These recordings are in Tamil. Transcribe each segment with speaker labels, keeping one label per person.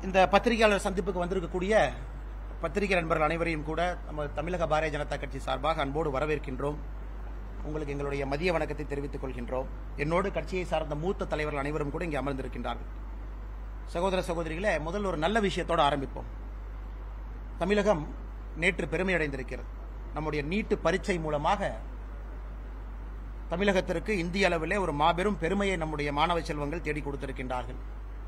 Speaker 1: இந்த பத்திரிகையாளர் சந்திப்புக்கு வந்திருக்கக்கூடிய பத்திரிகை நண்பர்கள் அனைவரையும் கூட நம்ம தமிழக பாரதிய ஜனதா கட்சி சார்பாக அன்போடு வரவேற்கின்றோம் உங்களுக்கு எங்களுடைய மதிய வணக்கத்தை தெரிவித்துக் கொள்கின்றோம் என்னோடு கட்சியை சார்ந்த மூத்த தலைவர்கள் அனைவரும் கூட இங்கே அமர்ந்திருக்கின்றார்கள் சகோதர சகோதரிகளே முதல் ஒரு நல்ல விஷயத்தோடு ஆரம்பிப்போம் தமிழகம் நேற்று பெருமை அடைந்திருக்கிறது நம்முடைய நீட்டு பரீட்சை மூலமாக தமிழகத்திற்கு இந்திய அளவிலே ஒரு மாபெரும் பெருமையை நம்முடைய மாணவ செல்வங்கள் தேடி கொடுத்திருக்கின்றார்கள்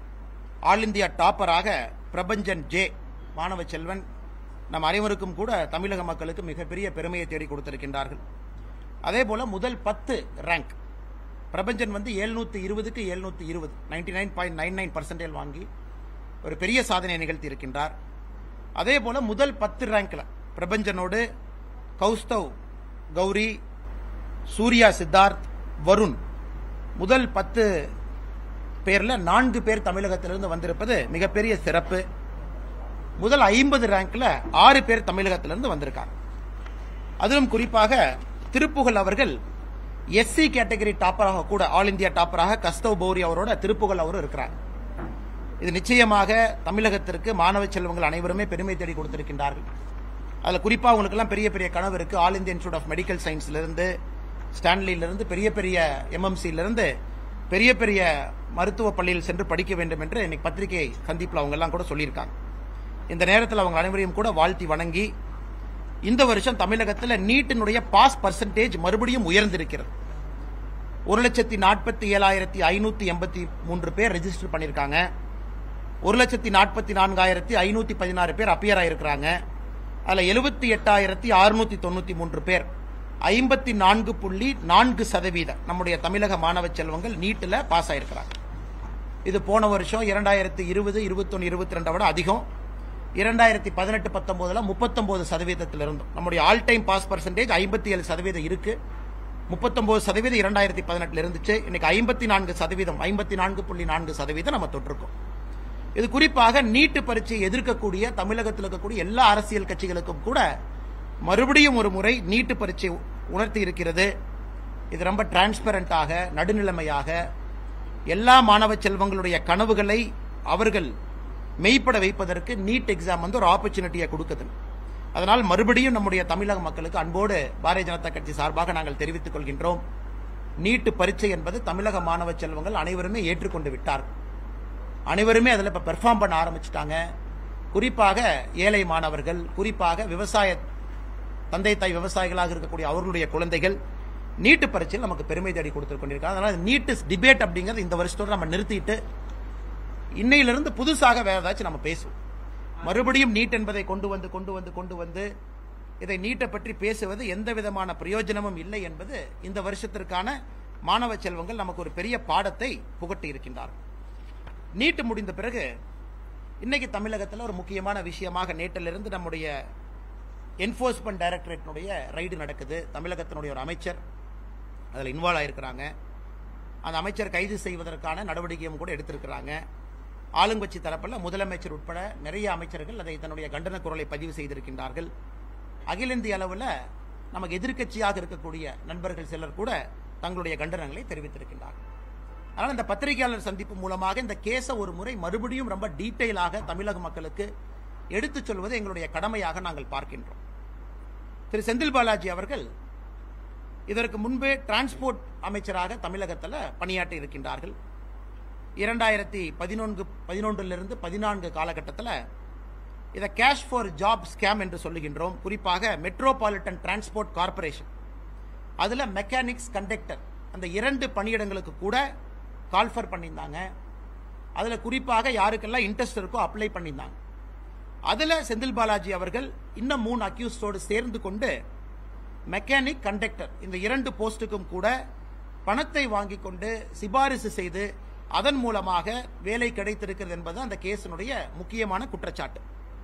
Speaker 1: ஆல் இந்தியா டாப்பராக பிரபஞ்சன் ஜே மாணவ செல்வன் நம் அனைவருக்கும் கூட தமிழக மக்களுக்கு மிகப்பெரிய பெருமையை தேடி கொடுத்திருக்கின்றார்கள் அதே போல முதல் பத்து ரேங்க் பிரபஞ்சன் வந்து எழுநூத்தி இருபதுக்கு எழுநூத்தி இருபது ninety nine point nine nine percentage வாங்கி ஒரு பெரிய சாதனை நிகழ்த்தி இருக்கின்றார் அதே போல முதல் பத்து ரேங்க்ல பிரபஞ்சனோடு கௌஸ்தவ் கௌரி சூர்யா சித்தார்த் வருண் முதல் பத்து பேர்ல நான்கு பேர் தமிழகத்திலிருந்து வந்திருப்பது மிகப்பெரிய சிறப்பு முதல் ஐம்பது ரேங்க்ல ஆறு பேர் தமிழகத்திலிருந்து வந்திருக்காங்க அதிலும் குறிப்பாக திருப்புகழ் அவர்கள் எஸ்சி கேட்டகரி டாப்பராக கூட ஆல் இந்தியா டாப்பராக கஸ்தவ் பௌரி அவரோட திருப்புகழ் அவரும் இருக்கிறார் இது நிச்சயமாக தமிழகத்திற்கு மாணவ செல்வங்கள் அனைவருமே பெருமை தேடி கொடுத்திருக்கின்றார்கள் அதில் குறிப்பாக உங்களுக்கெல்லாம் பெரிய பெரிய கனவு இருக்கு All India Institute of Medical சயின்ஸ்லேருந்து ஸ்டான்லியிலிருந்து பெரிய பெரிய எம்எம்சியிலிருந்து பெரிய பெரிய மருத்துவ பள்ளியில் சென்று படிக்க வேண்டும் என்று இன்னைக்கு பத்திரிகை சந்திப்பில் அவங்க எல்லாம் கூட சொல்லியிருக்காங்க இந்த நேரத்தில் அவங்க அனைவரையும் கூட வாழ்த்தி வணங்கி இந்த வருஷம் தமிழகத்தில் நீட்டினுடைய பாஸ் பர்சன்டேஜ் மறுபடியும் உயர்ந்திருக்கிறது ஒரு லட்சத்தி நாற்பத்தி ஏழாயிரத்தி ஐநூத்தி எண்பத்தி மூன்று பேர் ரெஜிஸ்டர் பண்ணியிருக்காங்க ஒரு லட்சத்தி நாற்பத்தி நான்காயிரத்தி ஐநூத்தி பதினாறு பேர் அப்பியர் ஆயிருக்கிறாங்க அதுல எழுபத்தி எட்டாயிரத்தி அறுநூத்தி தொண்ணூத்தி மூன்று பேர் ஐம்பத்தி நான்கு புள்ளி நான்கு சதவீதம் நம்முடைய தமிழக மாணவ செல்வங்கள் நீட்டில் பாஸ் ஆயிருக்கிறாங்க இது போன வருஷம் இரண்டாயிரத்தி இருபது இருபத்தொன்னு இருபத்தி ரெண்டை விட அதிகம் இரண்டாயிரத்தி பதினெட்டு பத்தொன்பதுல முப்பத்தொன்பது சதவீதத்தில் இருந்தோம் நம்முடைய ஆல் டைம் பாஸ் பர்சன்டேஜ் ஐம்பத்தி ஏழு சதவீதம் இருக்கு முப்பத்தொன்பது சதவீதம் இரண்டாயிரத்தி பதினெட்டுல இருந்துச்சு இன்னைக்கு ஐம்பத்தி நான்கு சதவீதம் ஐம்பத்தி நான்கு புள்ளி நான்கு சதவீதம் நம்ம தொட்டிருக்கோம் இது குறிப்பாக நீட்டு பரீட்சையை எதிர்க்கக்கூடிய தமிழகத்தில் இருக்கக்கூடிய எல்லா அரசியல் கட்சிகளுக்கும் கூட மறுபடியும் ஒரு முறை நீட்டு பரீட்சை உணர்த்தி இருக்கிறது இது ரொம்ப டிரான்ஸ்பரண்டாக நடுநிலைமையாக எல்லா மாணவ செல்வங்களுடைய கனவுகளை அவர்கள் மெய்ப்பட வைப்பதற்கு நீட் எக்ஸாம் வந்து ஒரு ஆப்பர்ச்சுனிட்டியை கொடுக்குது அதனால் மறுபடியும் நம்முடைய தமிழக மக்களுக்கு அன்போடு பாரதிய ஜனதா கட்சி சார்பாக நாங்கள் தெரிவித்துக் கொள்கின்றோம் நீட்டு பரீட்சை என்பது தமிழக மாணவ செல்வங்கள் அனைவருமே ஏற்றுக்கொண்டு விட்டார்கள் அனைவருமே அதில் இப்போ பெர்ஃபார்ம் பண்ண ஆரம்பிச்சிட்டாங்க குறிப்பாக ஏழை மாணவர்கள் குறிப்பாக விவசாய தந்தை தாய் விவசாயிகளாக இருக்கக்கூடிய அவர்களுடைய குழந்தைகள் நீட்டு பரீட்சையில் நமக்கு பெருமை தேடி கொடுத்து கொண்டிருக்காங்க அதனால் நீட்டு டிபேட் அப்படிங்கிறது இந்த வருஷத்தோடு நம்ம நிறுத்திட்டு இன்னையிலிருந்து புதுசாக வேற ஏதாச்சும் நம்ம பேசுவோம் மறுபடியும் நீட் என்பதை கொண்டு வந்து கொண்டு வந்து கொண்டு வந்து இதை நீட்டை பற்றி பேசுவது எந்த விதமான பிரயோஜனமும் இல்லை என்பது இந்த வருஷத்திற்கான மாணவ செல்வங்கள் நமக்கு ஒரு பெரிய பாடத்தை புகட்டி இருக்கின்றார்கள் நீட்டு முடிந்த பிறகு இன்னைக்கு தமிழகத்தில் ஒரு முக்கியமான விஷயமாக நேற்றிலிருந்து நம்முடைய என்போர்ஸ்மெண்ட் டைரக்டரேட்டினுடைய ரைடு நடக்குது தமிழகத்தினுடைய ஒரு அமைச்சர் அதில் இன்வால்வ் ஆயிருக்கிறாங்க அந்த அமைச்சர் கைது செய்வதற்கான நடவடிக்கையும் கூட எடுத்திருக்கிறாங்க ஆளுங்கட்சி தரப்பில் முதலமைச்சர் உட்பட நிறைய அமைச்சர்கள் அதை தன்னுடைய கண்டன குரலை பதிவு செய்திருக்கின்றார்கள் அகில இந்திய அளவில் நமக்கு எதிர்க்கட்சியாக இருக்கக்கூடிய நண்பர்கள் சிலர் கூட தங்களுடைய கண்டனங்களை தெரிவித்திருக்கின்றார்கள் அதனால் இந்த பத்திரிகையாளர் சந்திப்பு மூலமாக இந்த கேஸை ஒரு முறை மறுபடியும் ரொம்ப டீட்டெயிலாக தமிழக மக்களுக்கு எடுத்துச் சொல்வது எங்களுடைய கடமையாக நாங்கள் பார்க்கின்றோம் திரு செந்தில் பாலாஜி அவர்கள் இதற்கு முன்பே டிரான்ஸ்போர்ட் அமைச்சராக தமிழகத்தில் பணியாற்றி இருக்கின்றார்கள் இரண்டாயிரத்தி பதினொன்று பதினொன்றிலிருந்து பதினான்கு காலகட்டத்தில் இதை கேஷ் ஃபார் ஜாப் ஸ்கேம் என்று சொல்லுகின்றோம் குறிப்பாக மெட்ரோபாலிட்டன் டிரான்ஸ்போர்ட் கார்பரேஷன் அதில் மெக்கானிக்ஸ் கண்டக்டர் அந்த இரண்டு பணியிடங்களுக்கு கூட கால்ஃபர் பண்ணியிருந்தாங்க அதில் குறிப்பாக யாருக்கெல்லாம் இன்ட்ரெஸ்ட் இருக்கோ அப்ளை பண்ணியிருந்தாங்க அதில் செந்தில் பாலாஜி அவர்கள் இன்னும் மூணு அக்யூஸ்டோடு சேர்ந்து கொண்டு மெக்கானிக் கண்டக்டர் இந்த இரண்டு போஸ்ட்டுக்கும் கூட பணத்தை வாங்கி கொண்டு சிபாரிசு செய்து அதன் மூலமாக வேலை கிடைத்திருக்கிறது என்பது அந்த கேஸினுடைய முக்கியமான குற்றச்சாட்டு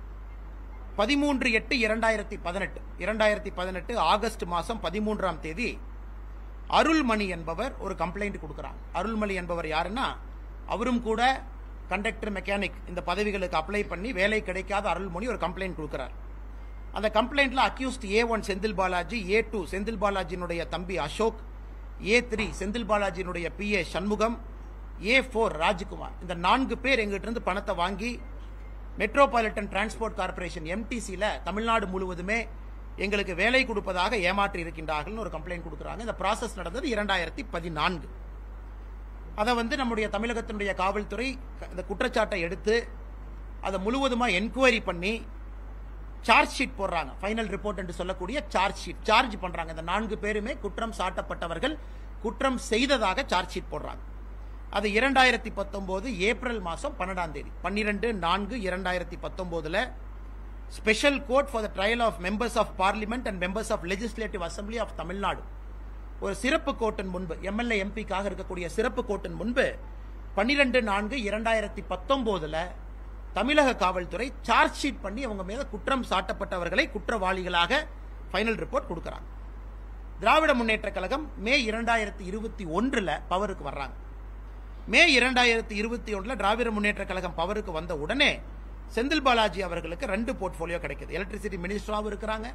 Speaker 1: பதிமூன்று எட்டு இரண்டாயிரத்தி பதினெட்டு இரண்டாயிரத்தி பதினெட்டு ஆகஸ்ட் மாதம் பதிமூன்றாம் தேதி அருள்மணி என்பவர் ஒரு கம்ப்ளைண்ட் கொடுக்குறாங்க அருள்மணி என்பவர் யாருன்னா அவரும் கூட கண்டக்டர் மெக்கானிக் இந்த பதவிகளுக்கு அப்ளை பண்ணி வேலை கிடைக்காத அருள்மொழி ஒரு கம்ப்ளைண்ட் கொடுக்கிறார் அந்த கம்ப்ளைண்ட்ல accused A one Senthil Balaji A two Senthil பாலாஜியினுடைய தம்பி அசோக் ஏ த்ரீ செந்தில் பாலாஜியினுடைய P A Shanmugam A four Rajkumar இந்த நான்கு பேர் எங்கிட்ட இருந்து பணத்தை வாங்கி மெட்ரோபாலிட்டன் டிரான்ஸ்போர்ட் கார்ப்பரேஷன் எம்டிசியில் தமிழ்நாடு முழுவதுமே எங்களுக்கு வேலை கொடுப்பதாக ஏமாற்றி இருக்கின்றார்கள் ஒரு கம்ப்ளைண்ட் கொடுக்குறாங்க இந்த ப்ராசஸ் நடந்தது இரண்டாயிரத்தி பதினான்கு அதை வந்து நம்முடைய தமிழகத்தினுடைய காவல்துறை இந்த குற்றச்சாட்டை எடுத்து அதை முழுவதுமாக என்கொயரி பண்ணி சார்ஜ் ஷீட் போடுறாங்க ஃபைனல் ரிப்போர்ட் என்று சொல்லக்கூடிய சார்ஜ் ஷீட் சார்ஜ் பண்றாங்க இந்த நான்கு பேருமே குற்றம் சாட்டப்பட்டவர்கள் குற்றம் செய்ததாக சார்ஜ் ஷீட் போடுறாங்க அது இரண்டாயிரத்தி பத்தொன்பது ஏப்ரல் மாதம் பன்னெண்டாம் தேதி பன்னிரெண்டு நான்கு இரண்டாயிரத்தி பத்தொன்பதுல special court for the trial of members of parliament and members of legislative assembly of Tamil Nadu ஒரு சிறப்பு கோர்ட்டின் முன்பு எம்எல்ஏ எம்பிக்காக இருக்கக்கூடிய சிறப்பு கோர்ட்டின் முன்பு பன்னிரெண்டு நான்கு இரண்டாயிரத்தி பத்தொன்பதுல தமிழக காவல்துறை சார்ஜ் ஷீட் பண்ணி அவங்க மீது குற்றம் சாட்டப்பட்டவர்களை குற்றவாளிகளாக ஃபைனல் ரிப்போர்ட் கொடுக்கறாங்க திராவிட முன்னேற்ற கழகம் மே இரண்டாயிரத்தி இருபத்தி ஒன்றுல பவருக்கு வர்றாங்க மே இரண்டாயிரத்தி இருபத்தி ஒன்றுல திராவிட முன்னேற்ற கழகம் பவருக்கு வந்த உடனே செந்தில் பாலாஜி அவர்களுக்கு ரெண்டு போர்ட்போலியோ கிடைக்குது எலக்ட்ரிசிட்டி மினிஸ்டராகவும் இருக்கிறாங்க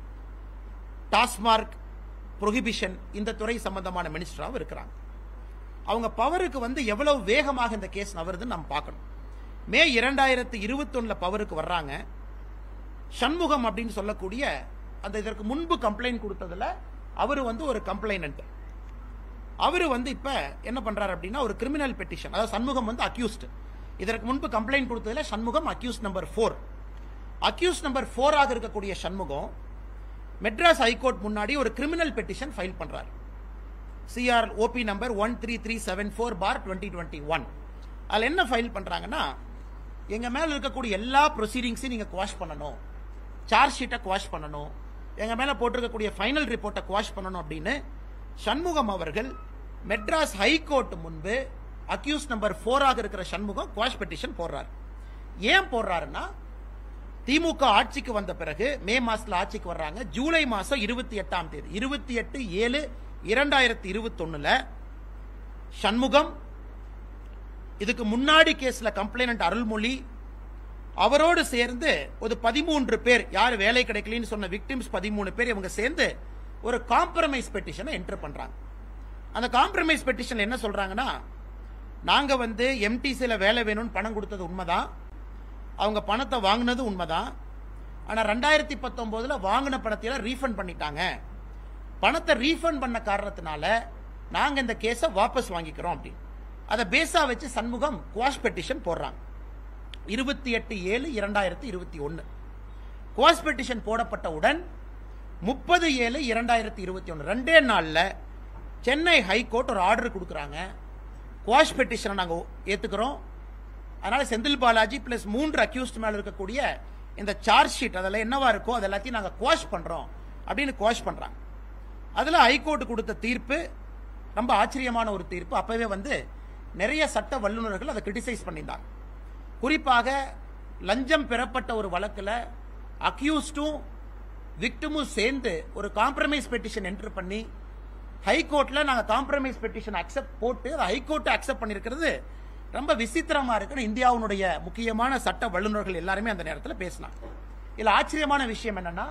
Speaker 1: டாஸ்மார்க் ப்ரொஹிபிஷன் இந்த துறை சம்பந்தமான மினிஸ்டராகவும் இருக்கிறாங்க அவங்க பவருக்கு வந்து எவ்வளவு வேகமாக இந்த கேஸ் நவருதுன்னு நம்ம பார்க்கணும் மே இரண்டாயிரத்தி இருபத்தொன்னுல பவருக்கு வர்றாங்க சண்முகம் அப்படின்னு சொல்லக்கூடிய அந்த இதற்கு முன்பு கம்ப்ளைண்ட் கொடுத்ததுல அவர் வந்து ஒரு கம்ப்ளைனன்ட் அவர் வந்து இப்ப என்ன பண்றாரு அப்படின்னா ஒரு கிரிமினல் பெட்டிஷன் அதாவது சண்முகம் வந்து அக்யூஸ்ட் இதற்கு முன்பு கம்ப்ளைண்ட் கொடுத்ததுல Shanmugam accused number four accused number ஃபோராக இருக்கக்கூடிய சண்முகம் மெட்ராஸ் ஹைகோர்ட் முன்னாடி ஒரு கிரிமினல் பெட்டிஷன் ஃபைல் பண்றாரு CR OP number one three three seven four பார் டுவெண்ட்டி டுவெண்ட்டி ஒன் அதில் என்ன ஃபைல் பண்றாங்கன்னா எங்க மேல இருக்கக்கூடிய எல்லா ப்ரொசீடிங்ஸையும் நீங்க குவாஷ் பண்ணணும் சார்ஜ் ஷீட்டை குவாஷ் பண்ணணும் எங்க மேல போட்டிருக்கக்கூடிய ஃபைனல் ரிப்போர்ட்டை குவாஷ் பண்ணணும் அப்படின்னு சண்முகம் அவர்கள் மெட்ராஸ் ஹைகோர்ட் முன்பு அக்யூஸ் நம்பர் ஃபோராக இருக்கிற சண்முகம் குவாஷ் பெட்டிஷன் போடுறாரு ஏன் போடுறாருன்னா திமுக ஆட்சிக்கு வந்த பிறகு மே மாசத்துல ஆட்சிக்கு வர்றாங்க ஜூலை மாசம் இருபத்தி எட்டாம் தேதி இருபத்தி எட்டு ஏழு இரண்டாயிரத்தி இருபத்தி ஒண்ணுல சண்முகம் இதுக்கு முன்னாடி கேஸ்ல கம்ப்ளைனன்ட் அருள்மொழி அவரோடு சேர்ந்து ஒரு பதிமூன்று பேர் யார் வேலை கிடைக்கலன்னு சொன்ன விக்டிம்ஸ் பதிமூணு பேர் இவங்க சேர்ந்து ஒரு காம்ப்ரமைஸ் பெட்டிஷனை என்டர் பண்றாங்க அந்த காம்ப்ரமைஸ் பெட்டிஷன் என்ன சொல்றாங்கன்னா நாங்க வந்து எம்டிசில வேலை வேணும்னு பணம் கொடுத்தது உண்மைதான் அவங்க பணத்தை வாங்கினது உண்மைதான் ஆனா ரெண்டாயிரத்தி பத்தொன்பதுல வாங்கின பணத்தையெல்லாம் ரீஃபண்ட் பண்ணிட்டாங்க பணத்தை ரீஃபண்ட் பண்ண காரணத்தினால நாங்க இந்த கேஸை வாபஸ் வாங்கிக்கிறோம் அப்படின்னு அதை பேஸா வச்சு சண்முகம் குவாஷ் பெட்டிஷன் போடுறாங்க இருபத்தி எட்டு ஏழு இரண்டாயிரத்தி இருபத்தி ஒன்னு குவாஷ் பெட்டிஷன் போடப்பட்டவுடன் முப்பது ஏழு இரண்டாயிரத்தி இருபத்தி ஒன்று ரெண்டே நாளில் சென்னை ஹைகோர்ட் ஒரு ஆர்டர் கொடுக்குறாங்க குவாஷ் பெட்டிஷனை நாங்கள் ஏற்றுக்கிறோம் அதனால செந்தில் பாலாஜி பிளஸ் மூன்று அக்யூஸ்ட் மேல இருக்கக்கூடிய இந்த சார்ஜ் ஷீட் அதெல்லாம் என்னவா இருக்கோ அது எல்லாத்தையும் நாங்கள் குவாஷ் பண்றோம் அப்படின்னு குவாஷ் பண்றாங்க அதுல ஹைகோர்ட் கொடுத்த தீர்ப்பு ரொம்ப ஆச்சரியமான ஒரு தீர்ப்பு அப்பவே வந்து நிறைய சட்ட வல்லுநர்கள் அதை கிரிட்டிசைஸ் பண்ணியிருந்தாங்க குறிப்பாக லஞ்சம் பெறப்பட்ட ஒரு வழக்கில் அக்யூஸ்டும் விக்டிமும் சேர்ந்து ஒரு காம்ப்ரமைஸ் பெட்டிஷன் என்டர் பண்ணி ஹைகோர்ட்ல நாங்க காம்ப்ரமைஸ் பெட்டிஷன் அக்செப்ட் போட்டு அதை ஹைகோர்ட் அக்செப்ட் பண்ணிருக்கிறது ரொம்ப விசித்திரமா இருக்குன்னு இந்தியாவுடைய முக்கியமான சட்ட வல்லுநர்கள் எல்லாருமே அந்த நேரத்தில் பேசினாங்க இதுல ஆச்சரியமான விஷயம் என்னன்னா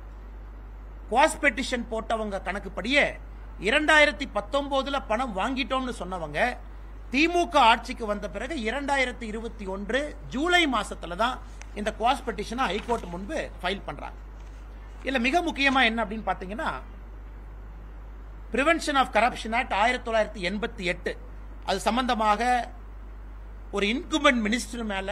Speaker 1: குவாஸ் பெட்டிஷன் போட்டவங்க கணக்குப்படியே இரண்டாயிரத்தி பத்தொன்பதுல பணம் வாங்கிட்டோம்னு சொன்னவங்க திமுக ஆட்சிக்கு வந்த பிறகு இரண்டாயிரத்தி இருபத்தி ஒன்று ஜூலை மாசத்துல தான் இந்த குவாஸ் பெட்டிஷனை ஹைகோர்ட் முன்பு ஃபைல் பண்றாங்க இதுல மிக முக்கியமா என்ன அப்படின்னு பாத்தீங்கன்னா பிரிவென்ஷன் ஆஃப் கரப்ஷன் ஆக்ட் ஆயிரத்தி தொள்ளாயிரத்தி எண்பத்தி எட்டு அது சம்பந்தமாக ஒரு இன்குமெண்ட் மினிஸ்டர் மேல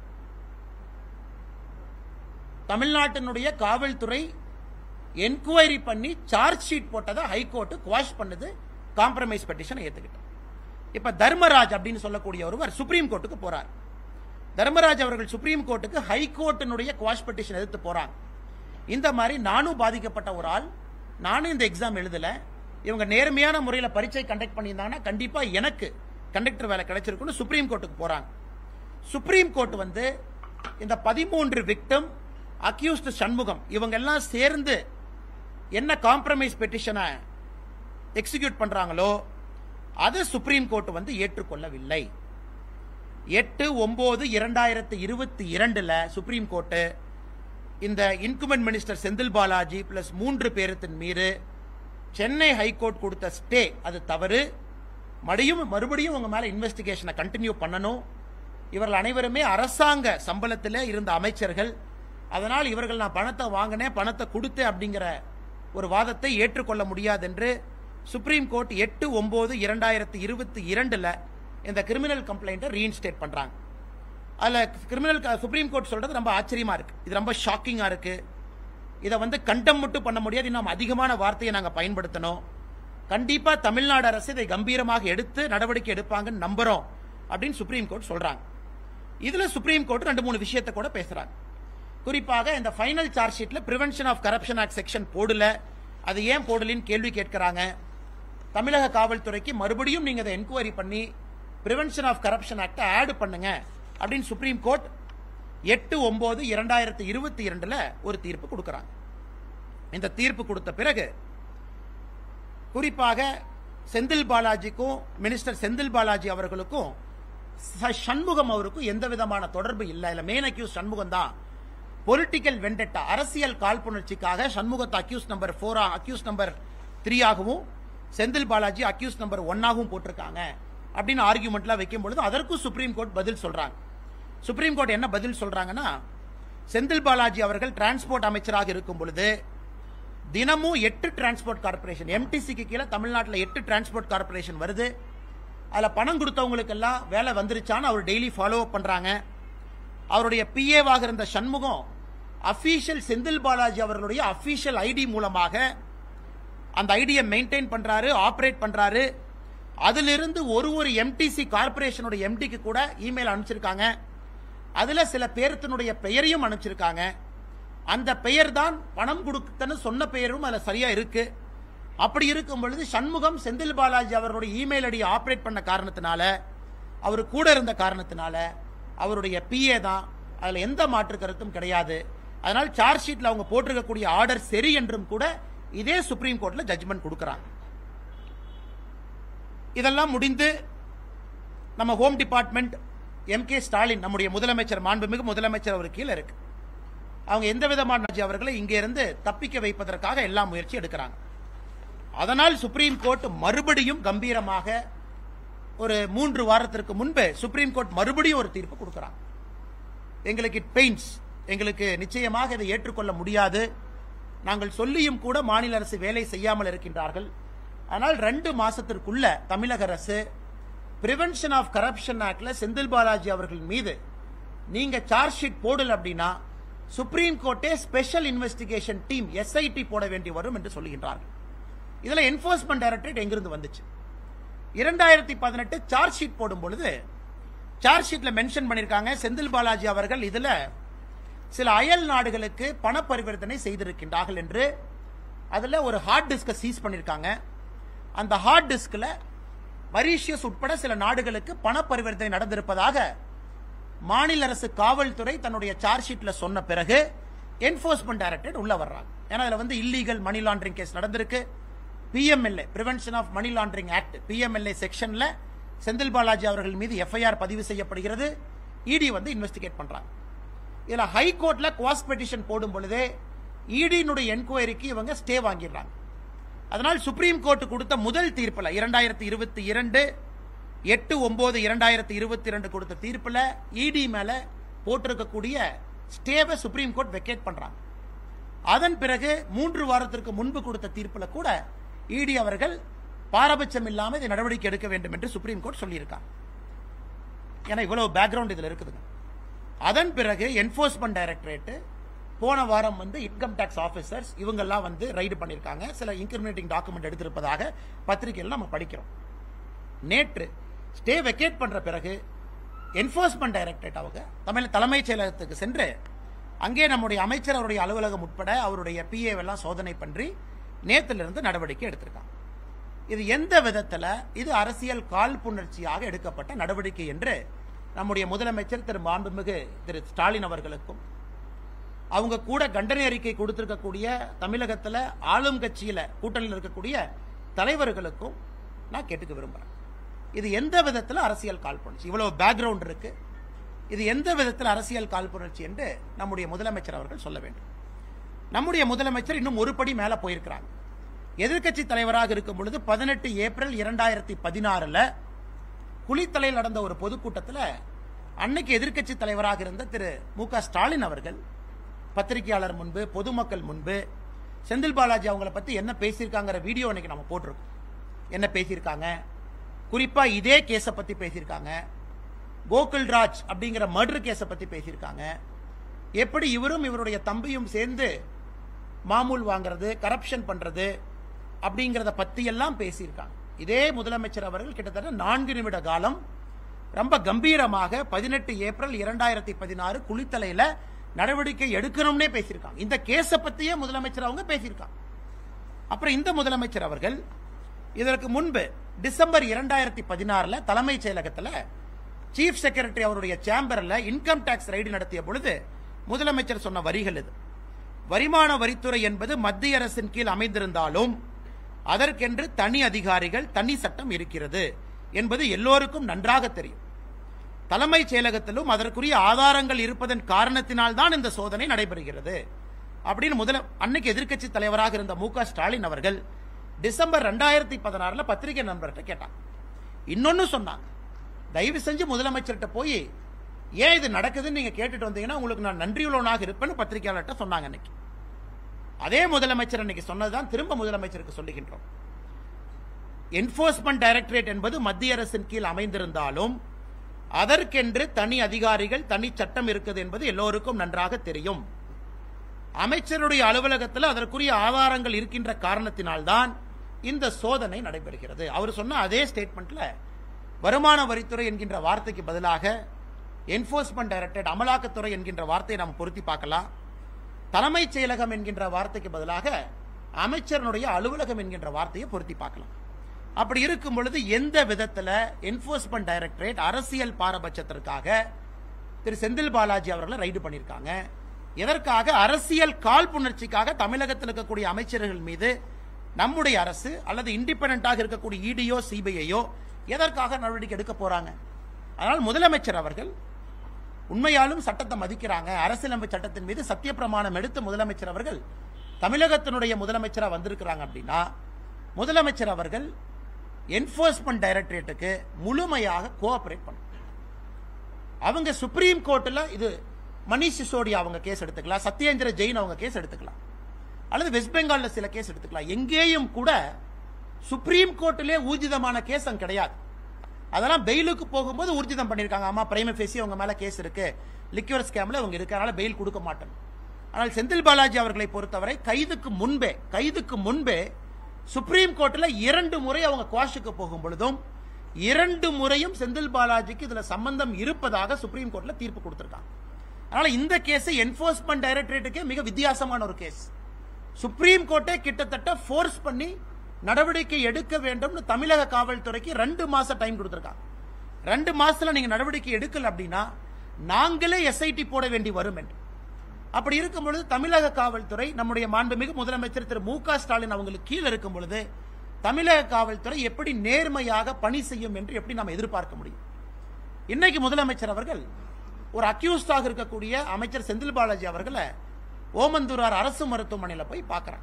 Speaker 1: தமிழ்நாட்டினுடைய காவல்துறை என்கொயரி பண்ணி சார்ஜ் ஷீட் போட்டதை ஹைகோர்ட் குவாஷ் பண்ணுது காம்ப்ரமைஸ் பெட்டிஷனை ஏத்துக்கிட்டு இப்ப தர்மராஜ் அப்படின்னு சொல்லக்கூடிய ஒருவர் சுப்ரீம் கோர்ட்டுக்கு போறார் தர்மராஜ் அவர்கள் சுப்ரீம் கோர்ட்டுக்கு ஹைகோர்ட்டினுடைய குவாஷ் பெட்டிஷன் எதிர்த்து போறாங்க இந்த மாதிரி நானும் பாதிக்கப்பட்ட ஒரு ஆள் நானும் இந்த எக்ஸாம் எழுதல இவங்க நேர்மையான முறையில் பரீட்சை கண்டக்ட் பண்ணியிருந்தாங்கன்னா கண்டிப்பா எனக்கு கண்டக்டர் வேலை கிடைச்சிருக்குன்னு சுப்ரீம் கோர்ட்டுக்கு போறாங்க சுப்ரீம் கோர்ட் வந்து இந்த பதிமூன்று விக்டம் அக்யூஸ்ட் சண்முகம் இவங்க எல்லாம் சேர்ந்து என்ன காம்ப்ரமைஸ் பெட்டிஷனை எக்ஸிக்யூட் பண்றாங்களோ அதை சுப்ரீம் கோர்ட் வந்து ஏற்றுக்கொள்ளவில்லை எட்டு ஒன்பது இரண்டாயிரத்தி இருபத்தி இரண்டுல சுப்ரீம் கோர்ட்டு இந்த incumbent minister Senthil Balaji plus மூன்று பேரத்தின் மீது சென்னை ஹைகோர்ட் கொடுத்த ஸ்டே அது தவறு மறுபடியும் மறுபடியும் உங்க மேல இன்வெஸ்டிகேஷனை கண்டினியூ பண்ணணும் இவர்கள் அனைவருமே அரசாங்க சம்பளத்தில் இருந்த அமைச்சர்கள் அதனால் இவர்கள் நான் பணத்தை வாங்கினேன் பணத்தை கொடுத்தேன் அப்படிங்கிற ஒரு வாதத்தை ஏற்றுக்கொள்ள முடியாது என்று சுப்ரீம் கோர்ட் எட்டு ஒன்பது இரண்டாயிரத்தி இருபத்தி இரண்டுல இந்த கிரிமினல் கம்ப்ளைண்ட்டை ரீஇன்ஸ்டேட் பண்றாங்க அதுல கிரிமினல் சுப்ரீம் கோர்ட் சொல்றது ரொம்ப ஆச்சரியமா இருக்கு இது ரொம்ப ஷாக்கிங்கா இருக்கு இதை வந்து கண்டம் மட்டும் பண்ண முடியாது இன்னும் அதிகமான வார்த்தையை நாங்கள் பயன்படுத்தணும் கண்டிப்பா தமிழ்நாடு அரசு இதை கம்பீரமாக எடுத்து நடவடிக்கை எடுப்பாங்கன்னு நம்புறோம் அப்படின்னு சுப்ரீம் கோர்ட் சொல்றாங்க இதுல சுப்ரீம் கோர்ட் ரெண்டு மூணு விஷயத்தை கூட பேசுறாங்க குறிப்பாக இந்த ஃபைனல் சார்ஜ் ஷீட்ல prevention of corruption act section போடல அது ஏன் போடலின்னு கேள்வி கேட்கிறாங்க தமிழக காவல்துறைக்கு மறுபடியும் நீங்க அதை என்கொயரி பண்ணி பிரிவென்ஷன் ஆஃப் கரப்ஷன் ஆக்டை ஆட் பண்ணுங்க அப்படின்னு சுப்ரீம் கோர்ட் எட்டு ஒன்பது இரண்டாயிரத்தி இருபத்தி இரண்டுல ஒரு தீர்ப்பு கொடுக்கறாங்க இந்த தீர்ப்பு கொடுத்த பிறகு குறிப்பாக செந்தில் பாலாஜிக்கும் மினிஸ்டர் செந்தில் பாலாஜி அவர்களுக்கும் ச- சண்முகம் அவருக்கும் எந்த விதமான தொடர்பு இல்லை இல்ல மெயின் அக்யூஸ் சண்முகம் தான் பொலிட்டிக்கல் வெண்டட்டா அரசியல் காழ்ப்புணர்ச்சிக்காக சண்முகத்தை அக்யூஸ் நம்பர் ஃபோரா அக்யூஸ் நம்பர் த்ரீ ஆகவும் செந்தில் பாலாஜி அக்யூஸ் நம்பர் ஒன்னாகவும் போட்டிருக்காங்க அப்படின்னு ஆர்குமெண்ட்லாம் வைக்கும் பொழுது அதற்கும் சுப்ரீம் கோர்ட் பதில் சொல்றாங்க சுப்ரீம் கோர்ட் என்ன பதில் சொல்றாங்கன்னா செந்தில் பாலாஜி அவர்கள் டிரான்ஸ்போர்ட் அமைச்சராக இருக்கும் பொழுது தினமும் எட்டு டிரான்ஸ்போர்ட் கார்பரேஷன் எம்டிசிக்கு கீழே தமிழ்நாட்டில் எட்டு டிரான்ஸ்போர்ட் கார்பரேஷன் வருது அதில் பணம் கொடுத்தவங்களுக்கெல்லாம் வேலை வந்துருச்சான்னு அவர் டெய்லி ஃபாலோ அப் பண்றாங்க அவருடைய பிஏவாக இருந்த சண்முகம் அபிஷியல் செந்தில் பாலாஜி அவர்களுடைய அபிஷியல் ஐடி மூலமாக அந்த ஐடியை மெயின்டைன் பண்றாரு ஆபரேட் பண்றாரு அதிலிருந்து ஒரு ஒரு எம்டிசி கார்பரேஷனுடைய எம்டிக்கு கூட இமெயில் அனுப்பிச்சிருக்காங்க அதுல சில பேர்த்தினுடைய பெயரையும் அனுப்பிச்சிருக்காங்க அந்த பெயர் தான் பணம் கொடுத்தன்னு சொன்ன பெயரும் அதுல சரியா இருக்கு அப்படி இருக்கும் பொழுது சண்முகம் செந்தில் பாலாஜி அவர்களுடைய இமெயில் ஐடி ஆபரேட் பண்ண காரணத்தினால அவர் கூட இருந்த காரணத்தினால அவருடைய பிஏ தான் அதுல எந்த மாற்று கருத்தும் கிடையாது அதனால் சார்ஜ் ஷீட்ல அவங்க போட்டிருக்கக்கூடிய ஆர்டர் சரி என்றும் கூட இதே சுப்ரீம் கோர்ட்ல ஜட்ஜ்மெண்ட் கொடுக்கறாங்க இதெல்லாம் முடிந்து நம்ம home department M K Stalin நம்முடைய முதலமைச்சர் மாண்புமிகு முதலமைச்சர் அவர் கீழே இருக்கு அவங்க எந்த விதமான ராஜி அவர்களை இங்க இருந்து தப்பிக்க வைப்பதற்காக எல்லா முயற்சி எடுக்கிறாங்க அதனால் சுப்ரீம் கோர்ட் மறுபடியும் கம்பீரமாக ஒரு மூன்று வாரத்திற்கு முன்பு சுப்ரீம் கோர்ட் மறுபடியும் ஒரு தீர்ப்பு கொடுக்கிறாங்க எங்களுக்கு இட் பெயின்ஸ் எங்களுக்கு நிச்சயமாக இதை ஏற்றுக்கொள்ள முடியாது நாங்கள் சொல்லியும் கூட மாநில அரசு வேலை செய்யாமல் இருக்கின்றார்கள் ஆனால் ரெண்டு மாசத்திற்குள்ள தமிழக அரசு பிரிவென்ஷன் ஆஃப் கரப்ஷன் ஆக்ட்ல செந்தில் பாலாஜி அவர்கள் மீது நீங்க சார்ஜ் ஷீட் போடல அப்படின்னா சுப்ரீம் கோர்ட்டே ஸ்பெஷல் இன்வெஸ்டிகேஷன் டீம் எஸ்ஐடி போட வேண்டி வரும் என்று சொல்லுகின்றார்கள் இதுல என்போர்ஸ்மெண்ட் டைரக்டரேட் எங்கிருந்து வந்துச்சு இரண்டாயிரத்தி பதினெட்டு சார்ஜ் ஷீட் போடும் பொழுது சார்ஜ் ஷீட்ல மென்ஷன் பண்ணிருக்காங்க செந்தில் பாலாஜி அவர்கள் இதுல சில அயல் நாடுகளுக்கு பண பரிவர்த்தனை செய்திருக்கின்றார்கள் என்று அதுல ஒரு ஹார்ட் டிஸ்கை சீஸ் பண்ணிருக்காங்க அந்த ஹார்ட் டிஸ்க்ல மரீஷியஸ் உட்பட சில நாடுகளுக்கு பண பரிவர்த்தனை நடந்திருப்பதாக மாநில அரசு காவல்துறை தன்னுடைய சார்ஜ் ஷீட்ல சொன்ன பிறகு என்போர்ஸ்மெண்ட் டைரக்டரேட் உள்ள வர்றாங்க ஏன்னா அதுல வந்து இல்லீகல் மணி லாண்டரிங் கேஸ் நடந்திருக்கு PMLA prevention of money laundering act PMLA செக்ஷன்ல செந்தில் பாலாஜி அவர்கள் மீது எஃப்ஐஆர் பதிவு செய்யப்படுகிறது இடி வந்து இன்வெஸ்டிகேட் பண்றாங்க இதுல ஹை கோர்ட்ல குவாஸ் பெட்டிஷன் போடும் பொழுதே இடியினுடைய என்கொயரிக்கு இவங்க ஸ்டே வாங்கிடுறாங்க அதனால் சுப்ரீம் கோர்ட் கொடுத்த முதல் தீர்ப்புல இரண்டாயிரத்தி இருபத்தி இரண்டு எட்டு ஒன்பது இரண்டாயிரத்தி இருபத்தி ரெண்டு கொடுத்த தீர்ப்புல இடி மேல போட்டிருக்கக்கூடிய ஸ்டேவை சுப்ரீம் கோர்ட் வெக்கேட் பண்றாங்க அதன் பிறகு மூன்று வாரத்திற்கு முன்பு கொடுத்த தீர்ப்புல கூட இடி அவர்கள் பாரபட்சம் இல்லாம இதை நடவடிக்கை எடுக்க வேண்டும் என்று சுப்ரீம் கோர்ட் சொல்லியிருக்காங்க ஏன்னா இவ்வளவு பேக்ரவுண்ட் இதுல இருக்குதுங்க அதன் பிறகு என்போர்ஸ்மெண்ட் டைரக்டரேட் போன வாரம் வந்து இன்கம் டேக்ஸ் ஆபீசர்ஸ் இவங்கெல்லாம் வந்து ரைடு பண்ணியிருக்காங்க சில இன்கிரிமினேட்டிங் டாக்குமெண்ட் எடுத்திருப்பதாக பத்திரிகையில் நம்ம படிக்கிறோம் நேற்று ஸ்டே வெக்கேட் பண்ற பிறகு என்போர்ஸ்மெண்ட் டைரக்டரேட் அவங்க தமிழ் தலைமைச் செயலகத்துக்கு சென்று அங்கே நம்முடைய அமைச்சர் அவருடைய அலுவலகம் உட்பட அவருடைய பிஏ எல்லாம் சோதனை பண்ணி நேத்திலிருந்து நடவடிக்கை எடுத்திருக்காங்க இது எந்த விதத்துல இது அரசியல் காழ்ப்புணர்ச்சியாக எடுக்கப்பட்ட நடவடிக்கை என்று நம்முடைய முதலமைச்சர் திரு மாண்புமிகு திரு ஸ்டாலின் அவர்களுக்கும் அவங்க கூட கண்டன அறிக்கை கொடுத்திருக்கக்கூடிய தமிழகத்துல ஆளும் கட்சியில கூட்டணியில் இருக்கக்கூடிய தலைவர்களுக்கும் நான் கேட்டுக்க விரும்புறேன் இது எந்த விதத்துல அரசியல் காழ்ப்புணர்ச்சி இவ்வளவு பேக்ரவுண்ட் இருக்கு இது எந்த விதத்தில் அரசியல் காழ்ப்புணர்ச்சி என்று நம்முடைய முதலமைச்சர் அவர்கள் சொல்ல வேண்டும் நம்முடைய முதலமைச்சர் இன்னும் ஒரு படி மேல போயிருக்கிறாங்க எதிர்க்கட்சி தலைவராக இருக்கும் பொழுது பதினெட்டு ஏப்ரல் இரண்டாயிரத்தி பதினாறுல குளித்தலையில் நடந்த ஒரு பொதுக்கூட்டத்தில் அன்னைக்கு எதிர்க்கட்சி தலைவராக இருந்த திரு மு க ஸ்டாலின் அவர்கள் பத்திரிகையாளர் முன்பு பொதுமக்கள் முன்பு செந்தில் பாலாஜி அவங்கள பத்தி என்ன பேசியிருக்காங்கிற வீடியோ இன்னைக்கு நம்ம போட்டிருக்கோம் என்ன பேசியிருக்காங்க குறிப்பா இதே கேஸை பத்தி பேசியிருக்காங்க கோகுல்ராஜ் அப்படிங்கிற மர்டர் கேஸை பத்தி பேசியிருக்காங்க எப்படி இவரும் இவருடைய தம்பியும் சேர்ந்து மாமூல் வாங்குறது கரப்ஷன் பண்றது அப்படிங்கிறத பத்தி எல்லாம் பேசியிருக்காங்க இதே முதலமைச்சர் அவர்கள் கிட்டத்தட்ட நான்கு நிமிட காலம் ரொம்ப கம்பீரமாக பதினெட்டு ஏப்ரல் இரண்டாயிரத்தி பதினாறு குளித்தலையில நடவடிக்கை எடுக்கணும்னே பேசியிருக்காங்க இந்த கேஸை பத்தியே முதலமைச்சர் அவங்க பேசியிருக்காங்க அப்புறம் இந்த முதலமைச்சர் அவர்கள் இதற்கு முன்பு டிசம்பர் இரண்டாயிரத்தி பதினாறுல தலைமைச் செயலகத்தில் சீஃப் செக்ரட்டரி அவருடைய சேம்பர்ல இன்கம் டாக்ஸ் ரைடு நடத்திய பொழுது முதலமைச்சர் சொன்ன வரிகள் இது வருமான வரித்துறை என்பது மத்திய அரசின் கீழ் அமைந்திருந்தாலும் அதற்கென்று தனி அதிகாரிகள் தனி சட்டம் இருக்கிறது என்பது எல்லோருக்கும் நன்றாக தெரியும் தலைமைச் செயலகத்திலும் அதற்குரிய ஆதாரங்கள் இருப்பதன் காரணத்தினால் தான் இந்த சோதனை நடைபெறுகிறது அப்படின்னு முதல அன்னைக்கு எதிர்க்கட்சி தலைவராக இருந்த மு க ஸ்டாலின் அவர்கள் டிசம்பர் ரெண்டாயிரத்தி பதினாறுல பத்திரிகை நண்பர்கிட்ட கேட்டாங்க இன்னொன்னு சொன்னாங்க தயவு செஞ்சு முதலமைச்சர்கிட்ட போய் ஏன் இது நடக்குதுன்னு நீங்க கேட்டுட்டு வந்தீங்கன்னா உங்களுக்கு நான் நன்றியுள்ளவனாக இருப்பேன்னு பத்திரிகையாளர்கிட்ட சொன்னாங்க அன்னைக்கு அதே முதலமைச்சர் அன்னைக்கு சொன்னதுதான் திரும்ப முதலமைச்சருக்கு சொல்லுகின்றோம் என்போர்ஸ்மெண்ட் டைரக்டரேட் என்பது மத்திய அரசின் கீழ் அமைந்திருந்தாலும் அதற்கென்று தனி அதிகாரிகள் தனி சட்டம் இருக்குது என்பது எல்லோருக்கும் நன்றாக தெரியும் அமைச்சருடைய அலுவலகத்தில் அதற்குரிய ஆதாரங்கள் இருக்கின்ற காரணத்தினால்தான் இந்த சோதனை நடைபெறுகிறது அவர் சொன்ன அதே ஸ்டேட்மெண்ட்ல வருமான வரித்துறை என்கின்ற வார்த்தைக்கு பதிலாக என்போர்ஸ்மெண்ட் டைரக்டரேட் அமலாக்கத்துறை என்கின்ற வார்த்தையை நாம் பொருத்தி பார்க்கலாம் தலைமைச் செயலகம் என்கின்ற வார்த்தைக்கு பதிலாக அமைச்சரனுடைய அலுவலகம் என்கின்ற வார்த்தையை பொருத்தி பார்க்கலாம் அப்படி இருக்கும் பொழுது எந்த விதத்துல என்போர்ஸ்மெண்ட் டைரக்டரேட் அரசியல் பாரபட்சத்திற்காக திரு செந்தில் பாலாஜி அவர்களை ரைடு பண்ணியிருக்காங்க எதற்காக அரசியல் காழ்ப்புணர்ச்சிக்காக தமிழகத்தில் இருக்கக்கூடிய அமைச்சர்கள் மீது நம்முடைய அரசு அல்லது இண்டிபெண்டாக இருக்கக்கூடிய இடியோ சிபிஐயோ எதற்காக நடவடிக்கை எடுக்க போறாங்க அதனால் முதலமைச்சர் அவர்கள் உண்மையாலும் சட்டத்தை மதிக்கிறாங்க அரசியலமைப்பு சட்டத்தின் மீது சத்தியப்பிரமாணம் எடுத்து முதலமைச்சர் அவர்கள் தமிழகத்தினுடைய முதலமைச்சராக வந்திருக்கிறாங்க அப்படின்னா முதலமைச்சர் அவர்கள் என்போர்ஸ்மெண்ட் டைரக்டரேட்டுக்கு முழுமையாக கோஆபரேட் பண்ணும் அவங்க சுப்ரீம் கோர்ட்டில் இது மணிஷ் சிசோடியா அவங்க கேஸ் எடுத்துக்கலாம் சத்யேந்திர ஜெயின் அவங்க கேஸ் எடுத்துக்கலாம் அல்லது வெஸ்ட் பெங்கால்ல சில கேஸ் எடுத்துக்கலாம் எங்கேயும் கூட சுப்ரீம் கோர்ட்டிலே ஊர்ஜிதமான கேஸ் அங்க கிடையாது அதெல்லாம் பெயிலுக்கு போகும்போது ஊர்ஜிதம் பண்ணியிருக்காங்க ஆமா பிரைம பேசி அவங்க மேல கேஸ் இருக்கு லிக்யூர் ஸ்கேம்ல அவங்க இருக்கு அதனால பெயில் கொடுக்க மாட்டோம் ஆனால் செந்தில் பாலாஜி அவர்களை பொறுத்தவரை கைதுக்கு முன்பே கைதுக்கு முன்பே சுப்ரீம் கோர்ட்டில் இரண்டு முறை அவங்க குவாஷுக்கு போகும் பொழுதும் இரண்டு முறையும் செந்தில் பாலாஜிக்கு இதுல சம்பந்தம் இருப்பதாக சுப்ரீம் கோர்ட்ல தீர்ப்பு கொடுத்திருக்காங்க அதனால இந்த கேஸ் என்போர்ஸ்மெண்ட் டைரக்டரேட்டுக்கே மிக வித்தியாசமான ஒரு கேஸ் சுப்ரீம் கோர்ட்டே கிட்டத்தட்ட ஃபோர்ஸ் பண்ணி நடவடிக்கை எடுக்க வேண்டும்னு தமிழக காவல்துறைக்கு ரெண்டு மாசம் டைம் கொடுத்திருக்காங்க ரெண்டு மாசத்துல நீங்க நடவடிக்கை எடுக்கல அப்படின்னா நாங்களே எஸ்ஐடி போட வேண்டி வரும் என்று அப்படி இருக்கும் பொழுது தமிழக காவல்துறை நம்முடைய மாண்புமிகு முதலமைச்சர் திரு மு க ஸ்டாலின் அவங்களுக்கு கீழே இருக்கும் பொழுது தமிழக காவல்துறை எப்படி நேர்மையாக பணி செய்யும் என்று எப்படி நாம் எதிர்பார்க்க முடியும் இன்னைக்கு முதலமைச்சர் அவர்கள் ஒரு அக்யூஸ்டாக இருக்கக்கூடிய அமைச்சர் செந்தில் பாலாஜி அவர்களை ஓமந்தூரார் அரசு மருத்துவமனையில் போய் பார்க்கறாங்க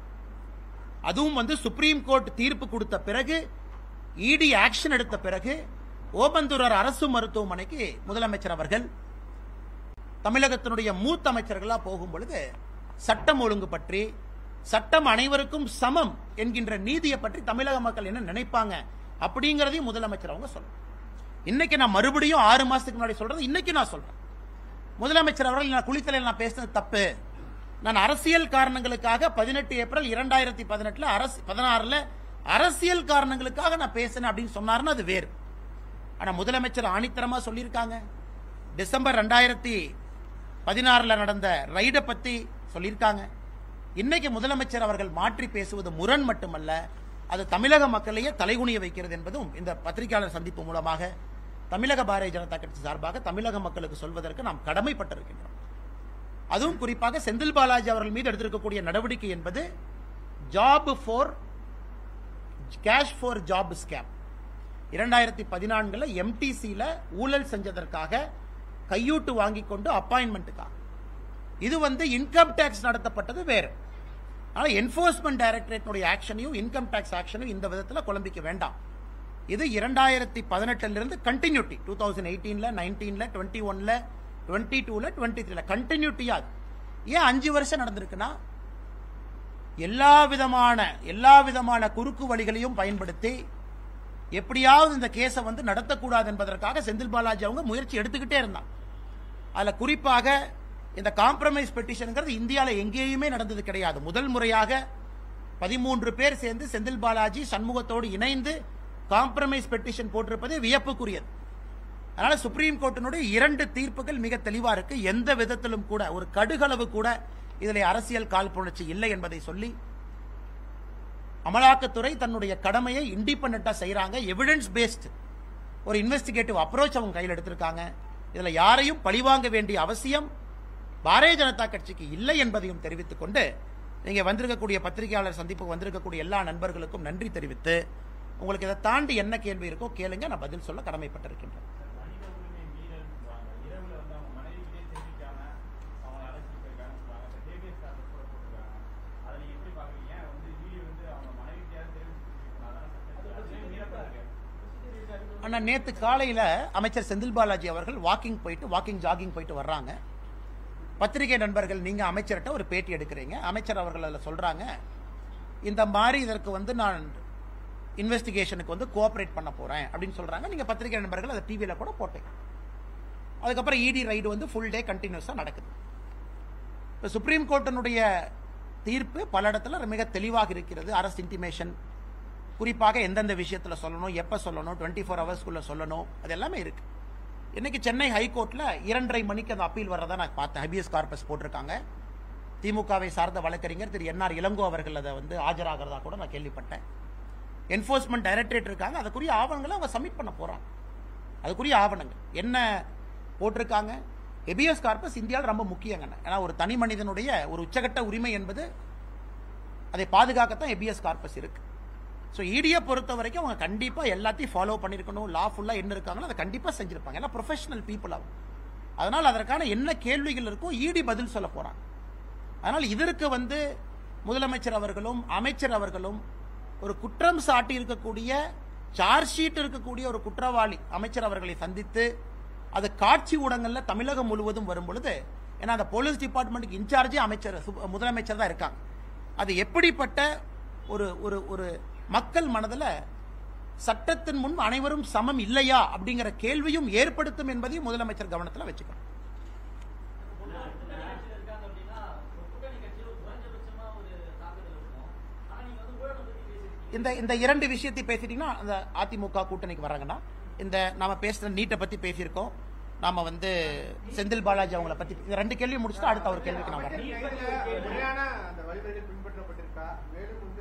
Speaker 1: அதுவும் வந்து சுப்ரீம் கோர்ட் தீர்ப்பு கொடுத்த பிறகு இடி ஆக்ஷன் எடுத்த பிறகு ஓமந்தூரார் அரசு மருத்துவமனைக்கு முதலமைச்சர் அவர்கள் தமிழகத்தினுடைய மூத்த அமைச்சர்களா போகும் பொழுது சட்டம் ஒழுங்கு பற்றி சட்டம் அனைவருக்கும் சமம் என்கின்ற நீதியை பற்றி தமிழக மக்கள் என்ன நினைப்பாங்க அப்படிங்கறதையும் முதலமைச்சர் அவங்க சொல்லணும் இன்னைக்கு நான் மறுபடியும் ஆறு மாசத்துக்கு முன்னாடி சொல்றது இன்னைக்கு நான் சொல்றேன் முதலமைச்சர் அவர்கள் நான் குளித்தலையில் நான் பேசினது தப்பு நான் அரசியல் காரணங்களுக்காக பதினெட்டு ஏப்ரல் இரண்டாயிரத்தி பதினெட்டுல அரசு பதினாறுல அரசியல் காரணங்களுக்காக நான் பேசினேன் அப்படின்னு சொன்னாருன்னா அது வேறு ஆனா முதலமைச்சர் ஆணித்தரமா சொல்லியிருக்காங்க டிசம்பர் ரெண்டாயிரத்தி பதினாறுல நடந்த ரைடை பத்தி சொல்லியிருக்காங்க இன்னைக்கு முதலமைச்சர் அவர்கள் மாற்றி பேசுவது முரண் மட்டுமல்ல அது தமிழக மக்களையே தலைகுனிய வைக்கிறது என்பதும் இந்த பத்திரிகையாளர் சந்திப்பு மூலமாக தமிழக பாரதிய ஜனதா கட்சி சார்பாக தமிழக மக்களுக்கு சொல்வதற்கு நாம் கடமைப்பட்டிருக்கின்றோம் அதுவும் குறிப்பாக செந்தில் பாலாஜி அவர்கள் மீது எடுத்திருக்கக்கூடிய நடவடிக்கை என்பது job for cash for job scam இரண்டாயிரத்தி பதினான்குல எம்டிசியில ஊழல் செஞ்சதற்காக கையூட்டு வாங்கி கொண்டு அப்பாயின்மெண்ட்டுக்காக இது வந்து இன்கம் டேக்ஸ் நடத்தப்பட்டது வேறு ஆனால் என்போர்ஸ்மெண்ட் டைரக்டரேட்னுடைய ஆக்ஷனையும் இன்கம் டேக்ஸ் ஆக்ஷனையும் இந்த விதத்தில் குழம்பிக்க வேண்டாம் இது இரண்டாயிரத்தி பதினெட்டுலேருந்து கண்டினியூட்டி டூ தௌசண்ட் எயிட்டீனில் நைன்டீனில் டுவெண்ட்டி ஒனில் டுவெண்ட்டி டூவில் டுவெண்ட்டி த்ரீல கண்டினியூட்டியாக ஏன் அஞ்சு வருஷம் நடந்திருக்குன்னா எல்லா விதமான எல்லா விதமான குறுக்கு வழிகளையும் பயன்படுத்தி எப்படியாவது இந்த கேஸை வந்து நடத்தக்கூடாது என்பதற்காக செந்தில் பாலாஜி அவங்க முயற்சி எடுத்துக்கிட்டே இருந்தான் அதில் குறிப்பாக இந்த காம்ப்ரமைஸ் பெட்டிஷனுங்கிறது இந்தியாவில் எங்கேயுமே நடந்தது கிடையாது முதல் முறையாக பதிமூன்று பேர் சேர்ந்து செந்தில் பாலாஜி சண்முகத்தோடு இணைந்து காம்ப்ரமைஸ் பெட்டிஷன் போட்டிருப்பது வியப்புக்குரியது அதனால சுப்ரீம் கோர்ட்டினுடைய இரண்டு தீர்ப்புகள் மிக தெளிவா இருக்கு எந்த விதத்திலும் கூட ஒரு கடுகளவு கூட இதில் அரசியல் காழ்ப்புணர்ச்சி இல்லை என்பதை சொல்லி அமலாக்கத்துறை தன்னுடைய கடமையை இண்டிபெண்டா செய்றாங்க எவிடன்ஸ் பேஸ்ட் ஒரு இன்வெஸ்டிகேட்டிவ் அப்ரோச் அவங்க கையில் எடுத்திருக்காங்க இதுல யாரையும் பழிவாங்க வேண்டிய அவசியம் பாரதிய ஜனதா கட்சிக்கு இல்லை என்பதையும் தெரிவித்துக் கொண்டு நீங்க வந்திருக்கக்கூடிய பத்திரிகையாளர் சந்திப்புக்கு வந்திருக்கக்கூடிய எல்லா நண்பர்களுக்கும் நன்றி தெரிவித்து உங்களுக்கு இதை தாண்டி என்ன கேள்வி இருக்கோ கேளுங்க நான் பதில் சொல்ல கடமைப்பட்டிருக்கின்றேன்
Speaker 2: மனித உரிமை மீறல் சொல்றாங்க இரவுல வந்து அவங்க மனைவிக்கிட்டே தெரிவிக்காம அவங்க அழைச்சிட்டு போயிருக்காங்க சொல்றாங்க இப்ப ஹேபியஸ் கார்டஸ் கூட போட்டிருக்காங்க அதை நீங்க எப்படி பாக்குறீங்க வந்து ஈடி வந்து அவங்க மனைவிக்கிட்டே தெரிவிச்சிருக்கணும் அதான் சட்டம் அதுலயும் மீறப்படுது
Speaker 1: ஆனா நேத்து காலையில அமைச்சர் செந்தில் பாலாஜி அவர்கள் வாக்கிங் போயிட்டு வாக்கிங் ஜாகிங் போயிட்டு வர்றாங்க பத்திரிகை நண்பர்கள் நீங்க அமைச்சர்கிட்ட ஒரு பேட்டி எடுக்கிறீங்க அமைச்சர் அவர்கள் அதில் சொல்றாங்க இந்த மாதிரி இதற்கு வந்து நான் இன்வெஸ்டிகேஷனுக்கு வந்து கோஆபரேட் பண்ண போறேன் அப்படின்னு சொல்றாங்க நீங்க பத்திரிகை நண்பர்கள் அதை டிவியில கூட போட்டீங்க அதுக்கப்புறம் இடி ரைடு வந்து ஃபுல் டே கண்டினியூஸா நடக்குது இப்போ சுப்ரீம் கோர்ட்டினுடைய தீர்ப்பு பல இடத்துல மிக தெளிவாக இருக்கிறது அரசு இன்டிமேஷன் குறிப்பாக எந்தெந்த விஷயத்தில் சொல்லணும் எப்போ சொல்லணும் டுவெண்ட்டி ஃபோர் ஹவர்ஸ்க்குள்ளே சொல்லணும் அது எல்லாமே இருக்கு இன்னைக்கு சென்னை ஹைகோர்ட்டில் இரண்டரை மணிக்கு அந்த அப்பீல் வர்றதா நான் பார்த்தேன் ஹபியஸ் கார்பஸ் போட்டிருக்காங்க திமுகவை சார்ந்த வழக்கறிஞர் திரு என்ஆர் இளங்கோ அவர்கள் அதை வந்து ஆஜராகிறதா கூட நான் கேள்விப்பட்டேன் என்ஃபோர்ஸ்மெண்ட் டைரக்டரேட் இருக்காங்க அதுக்குரிய ஆவணங்களை அவங்க சப்மிட் பண்ண போறாங்க அதுக்குரிய ஆவணங்கள் என்ன போட்டிருக்காங்க ஹெபியஸ் கார்பஸ் இந்தியாவில் ரொம்ப முக்கியங்க ஏன்னா ஒரு தனி மனிதனுடைய ஒரு உச்சகட்ட உரிமை என்பது அதை பாதுகாக்கத்தான் ஹெபியஸ் கார்பஸ் இருக்கு ஸோ இடியை பொறுத்த வரைக்கும் அவங்க கண்டிப்பாக எல்லாத்தையும் ஃபாலோ பண்ணியிருக்கணும் லா ஃபுல்லாக என்ன இருக்காங்களோ அதை கண்டிப்பாக செஞ்சிருப்பாங்க எல்லாம் ப்ரொஃபஷனல் பீப்புள் ஆகும் அதனால் அதற்கான என்ன கேள்விகள் இருக்கோ இடி பதில் சொல்ல போகிறாங்க அதனால் இதற்கு வந்து முதலமைச்சர் அவர்களும் அமைச்சர் அவர்களும் ஒரு குற்றம் சாட்டி இருக்கக்கூடிய சார்ஜ் ஷீட் இருக்கக்கூடிய ஒரு குற்றவாளி அமைச்சர் அவர்களை சந்தித்து அது காட்சி ஊடகங்கள்ல தமிழகம் முழுவதும் வரும் பொழுது ஏன்னா அந்த போலீஸ் டிபார்ட்மெண்ட்டுக்கு இன்சார்ஜே அமைச்சர் சு- முதலமைச்சர் தான் இருக்காங்க அது எப்படிப்பட்ட ஒரு ஒரு ஒரு மக்கள் மனதில் சட்டத்தின் முன் அனைவரும் சமம் இல்லையா அப்படிங்கிற கேள்வியும் ஏற்படுத்தும் என்பதையும் முதலமைச்சர் கவனத்தில் வச்சுக்கணும்
Speaker 3: ஆட்சியில் இருக்காங்க அப்படின்னா ஒரு கூட்டணி கட்சியில் ஒரு குறைஞ்சபட்சமா ஒரு தாக்குதல் இருக்கும் ஆனா நீங்க வந்து ஊழலை பத்தி பேசிருக்கீங்க
Speaker 1: இந்த இந்த இரண்டு விஷயத்தை பேசிட்டீங்கன்னா அந்த அதிமுக கூட்டணிக்கு வராங்கன்னா இந்த நாம பேசுற நீட்டை பத்தி பேசியிருக்கோம் நாம வந்து செந்தில் பாலாஜி அவங்கள பத்தி இந்த ரெண்டு கேள்வி முடிச்சுட்டு அடுத்த ஒரு கேள்விக்கு நான் வரேன்
Speaker 4: அமைச்சர் முறையான அந்த வழிமுறைகள் பின்பற்றப்பட்டிருக்கா மேலும் வந்து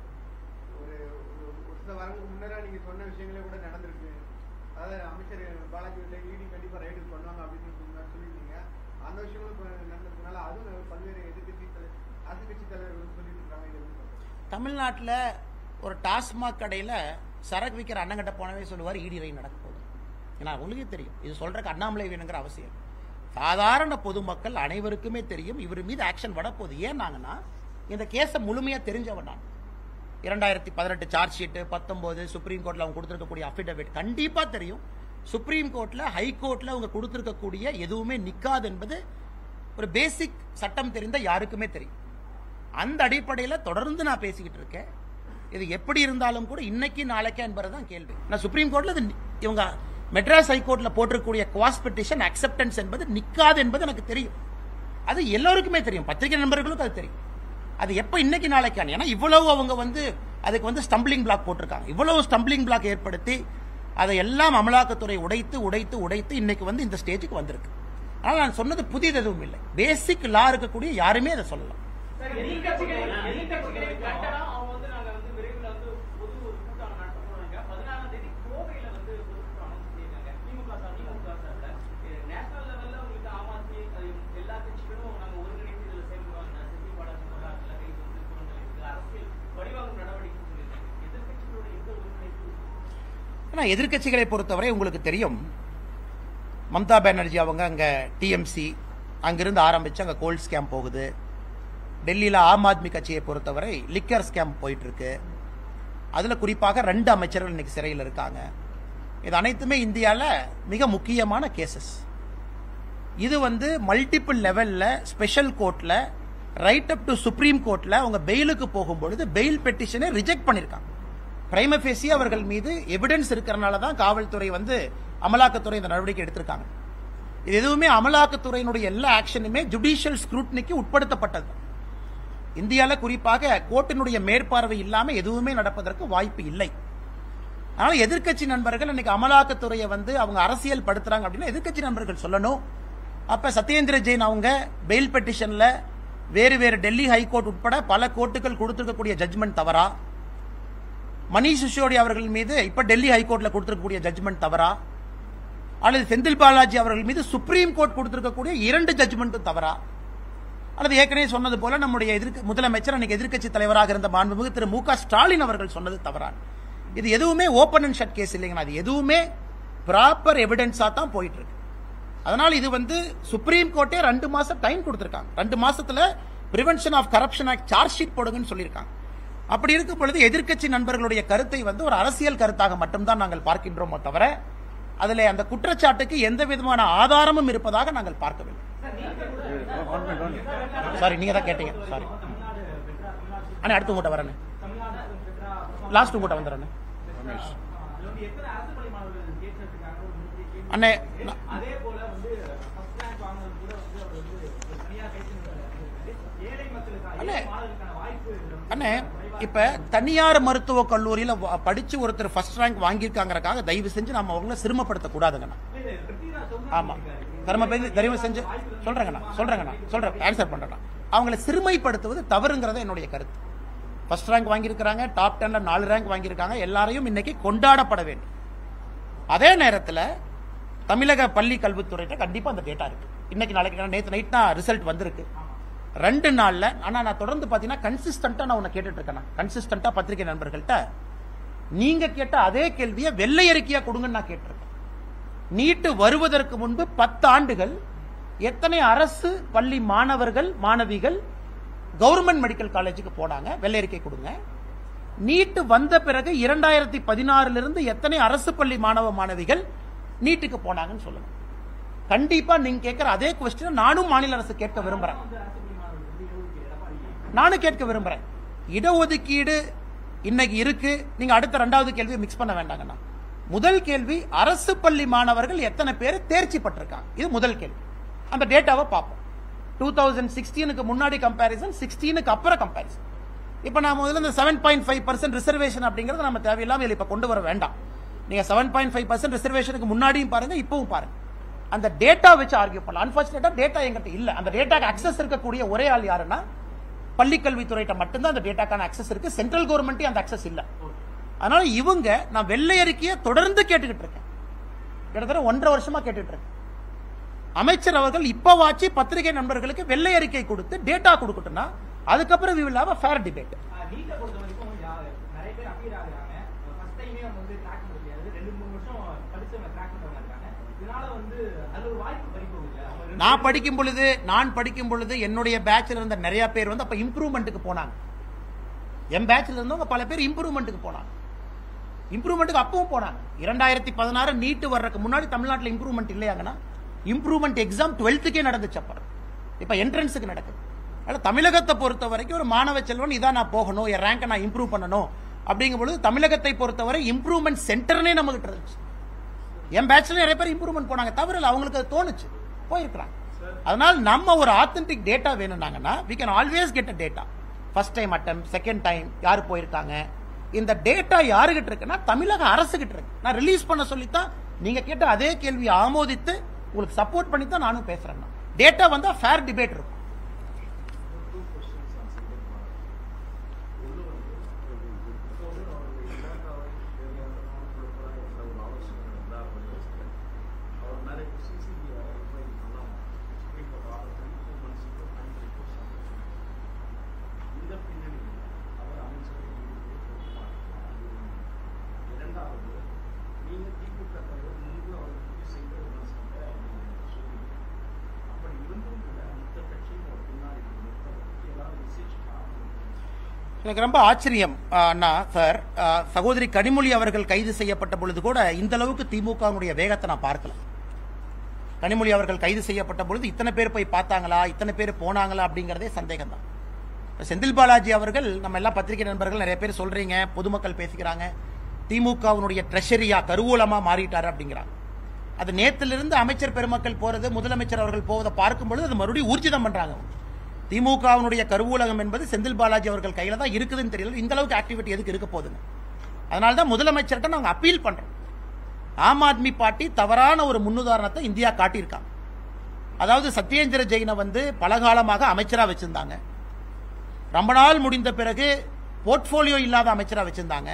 Speaker 4: ஒரு ஒரு ஒரு சில வாரங்களுக்கு முன்னரா நீங்க சொன்ன விஷயங்களே கூட நடந்திருக்கு அதாவது அமைச்சர் பாலாஜி வீட்டில் ஈடி கண்டிப்பா ரைடு பண்ணுவாங்க அப்படின்னு முன்னாடி சொல்லியிருந்தீங்க அந்த விஷயங்களும் இப்ப நடந்ததுனால அதுவும் பல்வேறு எதிர்கட்சி தலைவர் அரசியல் தலைவர்கள் வந்து சொல்லிட்டு இருக்காங்க இது எப்படி பார்க்கறீங்க?
Speaker 1: தமிழ்நாட்டில் ஒரு டாஸ்மாக் கடையில் சரக்கு விற்கிற அண்ணங்கிட்ட போனவே சொல்லுவார் ஈடி ரை நடக்க போகுது ஏன்னா உங்களுக்கே தெரியும் இது சொல்றதுக்கு அண்ணாமலை வேணுங்கிற அவசியம் சாதாரண பொதுமக்கள் அனைவருக்குமே தெரியும் இவர் மீது ஆக்ஷன் வரப்போகுது ஏன்னாங்கன்னா இந்த கேஸை முழுமையாக தெரிஞ்சவன் நான் இரண்டாயிரத்தி பதினெட்டு சார்ஜ் ஷீட்டு பத்தொம்போது சுப்ரீம் கோர்ட்டில் அவங்க கொடுத்துருக்கக்கூடிய அஃபிடவிட் கண்டிப்பாக தெரியும் சுப்ரீம் கோர்ட்டில் ஹை கோர்ட்டில் அவங்க கொடுத்துருக்கக்கூடிய எதுவுமே நிற்காது என்பது ஒரு பேசிக் சட்டம் தெரிந்த யாருக்குமே தெரியும் அந்த அடிப்படையில் தொடர்ந்து நான் பேசிக்கிட்டு இருக்கேன் இது எப்படி இருந்தாலும் கூட இன்னைக்கு நாளைக்கே என்பதுதான் கேள்வி நான் சுப்ரீம் கோர்ட்ல இது நி- இவங்க மெட்ராஸ் ஹைகோர்ட்ல போட்டிருக்கக்கூடிய குவாஸ் பெட்டிஷன் அக்செப்டன்ஸ் என்பது நிக்காது என்பது எனக்கு தெரியும் அது எல்லோருக்குமே தெரியும் பத்திரிகை நண்பர்களுக்கும் அது தெரியும் அது எப்ப இன்னைக்கு நாளைக்கான ஏன்னா இவ்வளவு அவங்க வந்து அதுக்கு வந்து ஸ்டம்பிளிங் பிளாக் போட்டிருக்காங்க இவ்வளவு ஸ்டம்பிளிங் பிளாக் ஏற்படுத்தி அதை எல்லாம் அமலாக்கத்துறை உடைத்து உடைத்து உடைத்து இன்னைக்கு வந்து இந்த ஸ்டேஜுக்கு வந்திருக்கு ஆனால் நான் சொன்னது புதியது எதுவும் இல்லை பேசிக் லா இருக்கக்கூடிய யாருமே அதை சொல்லலாம்
Speaker 3: சார் எதிர்கட்சிகளை எதிர்கட்சிகளை கண்டனம் அவங்க வந்து நாங்க வந்து விரைவில் வந்து பொது ஒரு கூட்டம் நடத்த போறாங்க பதினாறாம் தேதி கோவையில வந்து ஒரு கூட்டம் அனௌன்ஸ் பண்ணியிருக்காங்க திமுக சார் திமுக சார்ல நேஷனல் லெவல்ல உங்களுக்கு ஆம் ஆத்மி அது எல்லா கட்சிகளும் நாங்க ஒருங்கிணைந்து இதுல சேர்ந்துருவாங்க செந்தில் பாலாஜி வரலாற்றுல கைது வந்து குற்றங்கள் இருக்கு அரசியல் வடிவாகும் நடவடிக்கை சொல்லியிருக்காங்க எதிர்கட்சிகளோட எந்த ஒருங்கிணைப்பு
Speaker 1: ஆனால் எதிர்க்கட்சிகளை பொறுத்தவரை உங்களுக்கு தெரியும் மம்தா பானர்ஜி அவங்க அங்கே டிஎம்சி அங்கிருந்து ஆரம்பித்து அங்கே கோல்ட் ஸ்கேம் போகுது டெல்லியில் ஆம் ஆத்மி கட்சியை பொறுத்தவரை லிக்கர் ஸ்கேம் போயிட்டு இருக்கு அதுல குறிப்பாக ரெண்டு அமைச்சர்கள் இன்னைக்கு சிறையில் இருக்காங்க இது அனைத்துமே இந்தியால மிக முக்கியமான கேசஸ் இது வந்து மல்டிபிள் லெவல்ல ஸ்பெஷல் கோர்ட்ல ரைட் அப் டு சுப்ரீம் கோர்ட்ல அவங்க பெயிலுக்கு போகும்பொழுது பெயில் பெட்டிஷனை ரிஜெக்ட் பண்ணிருக்காங்க பிரைமபேசி அவர்கள் மீது எவிடன்ஸ் இருக்கிறனால தான் காவல்துறை வந்து அமலாக்கத்துறை இந்த நடவடிக்கை எடுத்திருக்காங்க இது எதுவுமே அமலாக்கத்துறையினுடைய எல்லா ஆக்ஷனுமே ஜுடிஷியல் ஸ்க்ரூட்னிக்கு உட்படுத்தப்பட்டது இந்தியால குறிப்பாக கோர்ட்டினுடைய மேற்பார்வை இல்லாம எதுவுமே நடப்பதற்கு வாய்ப்பு இல்லை அதனால எதிர்க்கட்சி நண்பர்கள் இன்னைக்கு அமலாக்கத்துறையை வந்து அவங்க அரசியல் படுத்துறாங்க அப்படின்னா எதிர்க்கட்சி நண்பர்கள் சொல்லணும் அப்ப சத்யேந்திர ஜெயின் அவங்க பெயில் பெட்டிஷன்ல வேறு வேறு டெல்லி ஹைகோர்ட் உட்பட பல கோர்ட்டுகள் கொடுத்திருக்கக்கூடிய ஜட்ஜ்மெண்ட் தவறா மணீஷ் சிசோடி அவர்கள் மீது இப்ப டெல்லி ஹைகோர்ட்ல கொடுத்திருக்கக்கூடிய ஜட்ஜ்மெண்ட் தவறா அல்லது செந்தில் பாலாஜி அவர்கள் மீது சுப்ரீம் கோர்ட் கொடுத்திருக்கக்கூடிய இரண்டு ஜட்ஜ்மெண்ட்டும் தவறா அல்லது ஏற்கனவே சொன்னது போல நம்முடைய எதிர்க்க முதலமைச்சர் அன்னைக்கு எதிர்க்கட்சி தலைவராக இருந்த மாண்புமிகு திரு மு க ஸ்டாலின் அவர்கள் சொன்னது தவறா இது எதுவுமே ஓப்பன் அண்ட் ஷட் கேஸ் இல்லைங்கண்ணா அது எதுவுமே ப்ராப்பர் எவிடன்ஸா தான் போயிட்டு இருக்கு அதனால இது வந்து சுப்ரீம் கோர்ட்டே ரெண்டு மாசம் டைம் கொடுத்திருக்காங்க ரெண்டு மாசத்துல prevention of corruption act charge sheet போடுங்கன்னு சொல்லியிருக்காங்க அப்படி இருக்கும் பொழுது எதிர்க்கட்சி நண்பர்களுடைய கருத்தை வந்து ஒரு அரசியல் கருத்தாக மட்டும்தான் நாங்கள் பார்க்கின்றோமோ தவிர அதில் அந்த குற்றச்சாட்டுக்கு எந்த விதமான ஆதாரமும் இருப்பதாக நாங்கள் பார்க்கவில்லை சாரி நீங்க தான் கேட்டீங்க சாரி அண்ணா அடுத்து உங்கள்கிட்ட வரேன் லாஸ்ட் உங்கள்கிட்ட வந்துடுறேன்
Speaker 3: இதுல வந்து எத்தனை அரசு பள்ளி மாணவர்கள் தேர்ந்தெடுத்திருக்காங்க ஒரு முக்கிய கேள்வி.
Speaker 1: அண்ணே நான்-
Speaker 3: அதே போல வந்து ஃபர்ஸ்ட் ரேங்க் வாங்குறது கூட வந்து அவர் வந்து ஒரு தனியார் கைது நிறுவனத்துல இருக்காரு. ஏழை மக்களுக்கான
Speaker 1: அண்ணே.
Speaker 3: ஏழை மாணவர்களுக்கான வாய்ப்பு இதுல வந்து
Speaker 1: அண்ணே இப்ப தனியார் மருத்துவக் கல்லூரியில வ- படிச்சு ஒருத்தர் ஃபர்ஸ்ட் ரேங்க் வாங்கியிருக்காங்கிறக்காக தயவு செஞ்சு நம்ம அவங்கள சிரமப்படுத்த கூடாதுங்கண்ணா
Speaker 3: இல்ல, இல்ல, பிருத்திவிராஜ் சௌஹான்
Speaker 1: ஆமா
Speaker 3: சொல்லியிருக்காரு.
Speaker 1: தர்ம பேசி தயவு செஞ்சு சொல்றேங்கண்ணா சொல்றேங்கண்ணா சொல்றேன் ஆன்சர் பண்றேண்ணா அவங்கள சிறுமைப்படுத்துவது தவறுங்கிறத என்னுடைய கருத்து ஃபர்ஸ்ட் ரேங்க் வாங்கியிருக்கிறாங்க டாப் டென்ல நாலு ரேங்க் வாங்கியிருக்காங்க எல்லாரையும் இன்னைக்கு கொண்டாடப்பட வேண்டும் அதே நேரத்துல தமிழக பள்ளி கல்வித்துறையிட்ட கண்டிப்பா அந்த டேட்டா இருக்கு இன்னைக்கு நாளைக்கு நேற்று நைட் தான் ரிசல்ட் வந்திருக்கு ரெண்டு நாள்ல ஆனா நான் தொடர்ந்து பாத்தீங்கன்னா கன்சிஸ்டன்டா நான் உன்னை கேட்டுட்டு இருக்கேன் கன்சிஸ்டன்டா பத்திரிகை நண்பர்கள்ட்ட நீங்க கேட்ட அதே கேள்வியை வெள்ளை அறிக்கையா கொடுங்கன்னு நான் கேட்டிருக்கேன் நீட்டு வருவதற்கு முன்பு பத்து ஆண்டுகள் எத்தனை அரசு பள்ளி மாணவர்கள் மாணவிகள் கவர்மெண்ட் மெடிக்கல் காலேஜுக்கு போனாங்க வெள்ளை அறிக்கை கொடுங்க நீட்டு வந்த பிறகு இரண்டாயிரத்தி பதினாறுல இருந்து எத்தனை அரசு பள்ளி மாணவ மாணவிகள் நீட்டுக்கு போனாங்கன்னு சொல்லுங்க கண்டிப்பா நீங்க கேட்கிற அதே கொஸ்டின் நானும் மாநில அரசு கேட்க விரும்புறேன்
Speaker 3: வந்து அரசு பள்ளி மாணவர்கள் வந்து இடஒதுக்கீடு எடப்பாடி
Speaker 1: நானும் கேட்க விரும்புறேன் இடஒதுக்கீடு இன்னைக்கு இருக்கு நீங்க அடுத்த ரெண்டாவது கேள்வியை மிக்ஸ் பண்ண வேண்டாங்கண்ணா முதல் கேள்வி அரசு பள்ளி மாணவர்கள் எத்தனை பேர் தேர்ச்சி பட்டிருக்காங்க இது முதல் கேள்வி அந்த டேட்டாவை பார்ப்போம் டூ தௌசண்ட் சிக்ஸ்டீனுக்கு முன்னாடி கம்பேரிசன் சிக்ஸ்டீனுக்கு அப்புறம் கம்பேரிசன் இப்போ நான் முதல்ல இந்த seven point five percent reservation அப்படிங்கிறது நம்ம தேவையில்லாம இதில் இப்போ கொண்டு வர வேண்டாம் நீங்க செவன் பாயிண்ட் ஃபைவ் பர்சன்ட் ரிசர்வேஷனுக்கு முன்னாடியும் பாருங்க இப்பவும் பாருங்க அந்த டேட்டா வச்சு ஆர்கியூ பண்ணலாம் அன்பார்ச்சுனேட்டா டேட்டா எங்கிட்ட இல்ல அந்த டேட்டாக்கு அக்சஸ் இருக்கக்கூடிய ஒரே ஆள் யாருன்னா பள்ளிக்கல்வித்துறையிட்ட மட்டும்தான் அந்த டேட்டாக்கான அக்சஸ் இருக்கு சென்ட்ரல் கவர்மெண்ட்டே அந்த அக்சஸ் இல்ல அதனால இவங்க நான் வெள்ளை அறிக்கையை தொடர்ந்து கேட்டுக்கிட்டு இருக்கேன் கிட்டத்தட்ட ஒன்றரை வருஷமா கேட்டுட்டு இருக்கேன் அமைச்சர் அவர்கள் இப்பவாச்சு பத்திரிகை நண்பர்களுக்கு வெள்ளை அறிக்கை கொடுத்து டேட்டா கொடுக்கட்டும்னா அதுக்கப்புறம் we will have fair debate
Speaker 3: நீட்டை பொறுத்த வரைக்கும் யா- நிறைய பேர் அப்பீல் ஆகுறாங்க ஃபர்ஸ்ட் டைமே அவங்க வந்து ட்ராக் பண்ண முடியாது ரெண்டு மூணு வருஷம் படிச்சவங்க ட்ராக் பண்றவங்க இருக்காங்க இதனால வந்து அது ஒரு வாய்ப்பு பறிப்போம் இல்ல அவங்க ரெண்டு
Speaker 1: நான் படிக்கும் பொழுது நான் படிக்கும் பொழுது என்னுடைய பேட்ச்ல இருந்த நிறைய பேர் வந்து அப்ப இம்ப்ரூவ்மெண்ட்டுக்கு போனாங்க என் பேட்ச்ல இருந்தவங்க பல பேர் இம்ப்ரூவ்மெண்ட்டுக்கு போனாங்க இம்ப்ரூவ்மெண்ட்டுக்கு அப்பவும் போனாங்க இரண்டாயிரத்தி பதினாறு நீட்டு வர்றதுக்கு முன்னாடி தமிழ்நாட்டில் இம்ப்ரூவ்மெண்ட் இல்லையாங்கன்னா இம்ப்ரூவ்மெண்ட் எக்ஸாம் டுவெல்த்துக்கே நடந்துச்சு அப்புறம் இப்போ என்ட்ரன்ஸுக்கு நடக்குது அதனால தமிழகத்தை பொறுத்த வரைக்கும் ஒரு மாணவ செல்வன் இதான் நான் போகணும் என் ரேங்கை நான் இம்ப்ரூவ் பண்ணணும் அப்படிங்கும் பொழுது தமிழகத்தை பொறுத்தவரை இம்ப்ரூவ்மெண்ட் சென்டர்னே நம்மகிட்ட இருந்துச்சு என் பேட்ச்ல நிறைய பேர் இம்ப்ரூவ்மெண்ட் போனாங்க தவிர இல்ல, அவங்களுக்கு அது தோணுச்சு போயிருக்கிறாங்க அதனால் நம்ம ஒரு ஆத்தென்டிக் டேட்டா வேணும்னாங்கன்னா we can always get a data first time attempt second time யார் போயிருக்காங்க இந்த டேட்டா யாருகிட்ட இருக்குன்னா தமிழக அரசு கிட்ட இருக்கு நான் ரிலீஸ் பண்ண சொல்லித்தான் நீங்க கேட்ட அதே கேள்வியை ஆமோதித்து உங்களுக்கு சப்போர்ட் பண்ணி தான் நானும் பேசுறேன் டேட்டா வந்தா ஃபேர் டிபேட் இருக்கும்
Speaker 5: two questions on single model. ஒண்ணு வந்து எப்போதும் அவருடைய இலாக்காவை தேவையான கொடுப்பதாக என்ற ஒரு ஆலோசனை இருந்தார் அப்படின்னு அவர் நிறைய சிசிபி ரிப்ளைன் பண்ணாமல் சுப்ரீம் கோர்ட் ஆர்டர் பண்ணி டூ மந்த்ஸுக்கு அஞ்சு ரிப்போர்ட்ஸ் இந்த பின்னணியில் அவர் அமைச்சரை இரண்டாவது நீங்கள் திமுக தலைவர் முன்பு அவர் குறித்து செய்த விமர்சனத்தை நீங்கள் சொன்னீங்க அப்படி இருந்தும் கூட மற்ற கட்சி
Speaker 1: எனக்கு ரொம்ப ஆச்சரியம் ஆ, அண்ணா சார் ஆ, சகோதரி கனிமொழி அவர்கள் கைது செய்யப்பட்ட பொழுது கூட இந்த அளவுக்கு திமுகவுடைய வேகத்தை நான் பார்க்கல கனிமொழி அவர்கள் கைது செய்யப்பட்ட பொழுது இத்தனை பேர் போய் பார்த்தாங்களா இத்தனை பேர் போனாங்களா அப்படிங்கறதே சந்தேகம் தான் செந்தில் பாலாஜி அவர்கள் நம்ம எல்லாம் பத்திரிகை நண்பர்கள் நிறைய பேர் சொல்றீங்க பொதுமக்கள் பேசிக்கிறாங்க திமுகவினுடைய ட்ரெஷரியா கருவூலமா மாறிட்டாரு அப்படிங்கிறாங்க அது நேத்திலிருந்து அமைச்சர் பெருமக்கள் போறது முதலமைச்சர் அவர்கள் போவதை பார்க்கும் பொழுது அது மறுபடியும் ஊர்ஜிதம் பண்றாங்க திமுகவினுடைய கருவூலகம் என்பது செந்தில் பாலாஜி அவர்கள் கையில தான் இருக்குதுன்னு தெரியல இந்த அளவுக்கு ஆக்டிவிட்டி எதுக்கு இருக்க போகுதுங்க அதனால தான் முதலமைச்சர்கிட்ட நாங்க அப்பீல் பண்றோம் ஆம் ஆத்மி பார்ட்டி தவறான ஒரு முன்னுதாரணத்தை இந்தியா காட்டியிருக்காங்க அதாவது சத்யேந்திர ஜெயினை வந்து பலகாலமாக அமைச்சரா வச்சிருந்தாங்க ரொம்ப நாள் முடிந்த பிறகு போர்ட்போலியோ இல்லாத அமைச்சரா வச்சிருந்தாங்க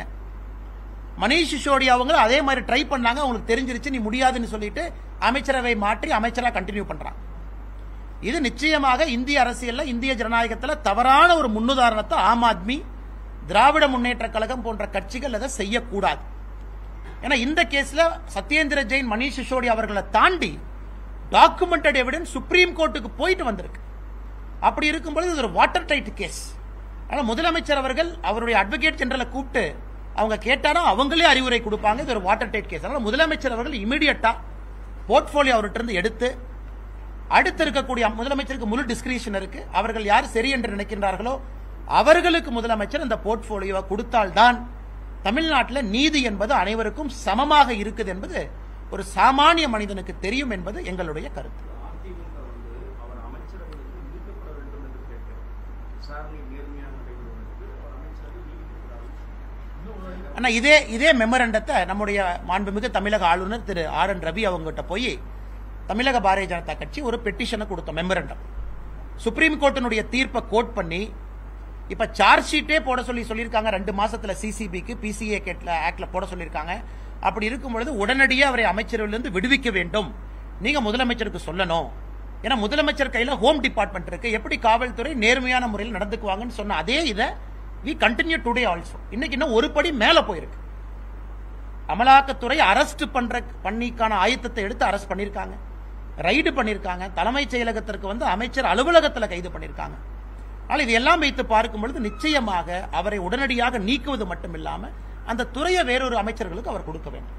Speaker 1: மணீஷ் சிசோடியா அவங்க அதே மாதிரி ட்ரை பண்ணாங்க அவங்களுக்கு தெரிஞ்சிருச்சு நீ முடியாதுன்னு சொல்லிட்டு அமைச்சரவை மாற்றி அமைச்சரா கண்டினியூ பண்றாங்க இது நிச்சயமாக இந்திய அரசியல்ல இந்திய ஜனநாயகத்துல தவறான ஒரு முன்னுதாரணத்தை ஆம் ஆத்மி திராவிட முன்னேற்ற கழகம் போன்ற கட்சிகள் அதை செய்யக்கூடாது ஏன்னா இந்த கேஸ்ல சத்யேந்திர ஜெயின் மணீஷ் சிசோடி அவர்களை தாண்டி டாக்குமெண்டட் எவிடன்ஸ் சுப்ரீம் கோர்ட்டுக்கு போயிட்டு வந்திருக்கு அப்படி இருக்கும்பொழுது இது ஒரு வாட்டர் டைட் கேஸ் ஆனா முதலமைச்சர் அவர்கள் அவருடைய அட்வொகேட் ஜெனரலை கூப்பிட்டு அவங்க கேட்டானா அவங்களே அறிவுரை கொடுப்பாங்க இது ஒரு வாட்டர் டைட் கேஸ் அதனால முதலமைச்சர் அவர்கள் இமீடியட்டா போர்ட்போலியோ அவர்கிட்ட இருந்து எடுத்து அடுத்து இருக்கக்கூடிய முதலமைச்சருக்கு முழு டிஸ்கிரிஷன் இருக்கு அவர்கள் யார் சரி என்று நினைக்கின்றார்களோ அவர்களுக்கு முதலமைச்சர் இந்த போர்ட்போலியோவை கொடுத்தால்தான் தமிழ்நாட்டில் நீதி என்பது அனைவருக்கும் சமமாக இருக்குது என்பது ஒரு சாமானிய மனிதனுக்கு தெரியும் என்பது எங்களுடைய கருத்து
Speaker 5: அதிமுக வந்து அவர் அமைச்சரவையிலிருந்து நீக்கப்பட வேண்டும் என்று கேட்கிறது விசாரணை நேர்மையாக நடைபெறுவதற்கு அவர் அமைச்சரவை நீக்கப்படாது இன்னும் ஒரு
Speaker 1: ஆனா இதே இதே மெமரண்டத்தை நம்முடைய மாண்புமிகு தமிழக ஆளுநர் திரு ஆர் என் ரவி அவங்ககிட்ட போய் தமிழக பாரதிய ஜனதா கட்சி ஒரு பெட்டிஷனை கொடுத்தோம் மெமரண்டம் சுப்ரீம் கோர்ட்டினுடைய தீர்ப்பை கோட் பண்ணி இப்ப சார்ஜ் ஷீட்டே போட சொல்லி சொல்லியிருக்காங்க ரெண்டு மாசத்துல சிசிபிக்கு பிசிஏ கேட்ல ஆக்ட்ல போட சொல்லியிருக்காங்க அப்படி இருக்கும் பொழுது உடனடியே அவரை அமைச்சரவையிலிருந்து விடுவிக்க வேண்டும் நீங்க முதலமைச்சருக்கு சொல்லணும் ஏன்னா முதலமைச்சர் கையில ஹோம் டிபார்ட்மெண்ட் இருக்கு எப்படி காவல்துறை நேர்மையான முறையில் நடந்துக்குவாங்கன்னு சொன்ன அதே இதை வி கண்டினியூ டுடே ஆல்சோ இன்னைக்கு இன்னும் ஒரு படி மேல போயிருக்கு அமலாக்கத்துறை அரெஸ்ட் பண்ற பண்ணிக்கான ஆயத்தத்தை எடுத்து அரெஸ்ட் பண்ணிருக்காங்க ரைடு பண்ணிருக்காங்க தலைமைச் செயலகத்திற்கு வந்து அமைச்சர் அலுவலகத்தில் கைது பண்ணிருக்காங்க ஆனால் இது எல்லாம் வைத்து பார்க்கும் பொழுது நிச்சயமாக அவரை உடனடியாக நீக்குவது மட்டுமில்லாம அந்த துறையை வேறொரு அமைச்சர்களுக்கு அவர் கொடுக்க வேண்டும்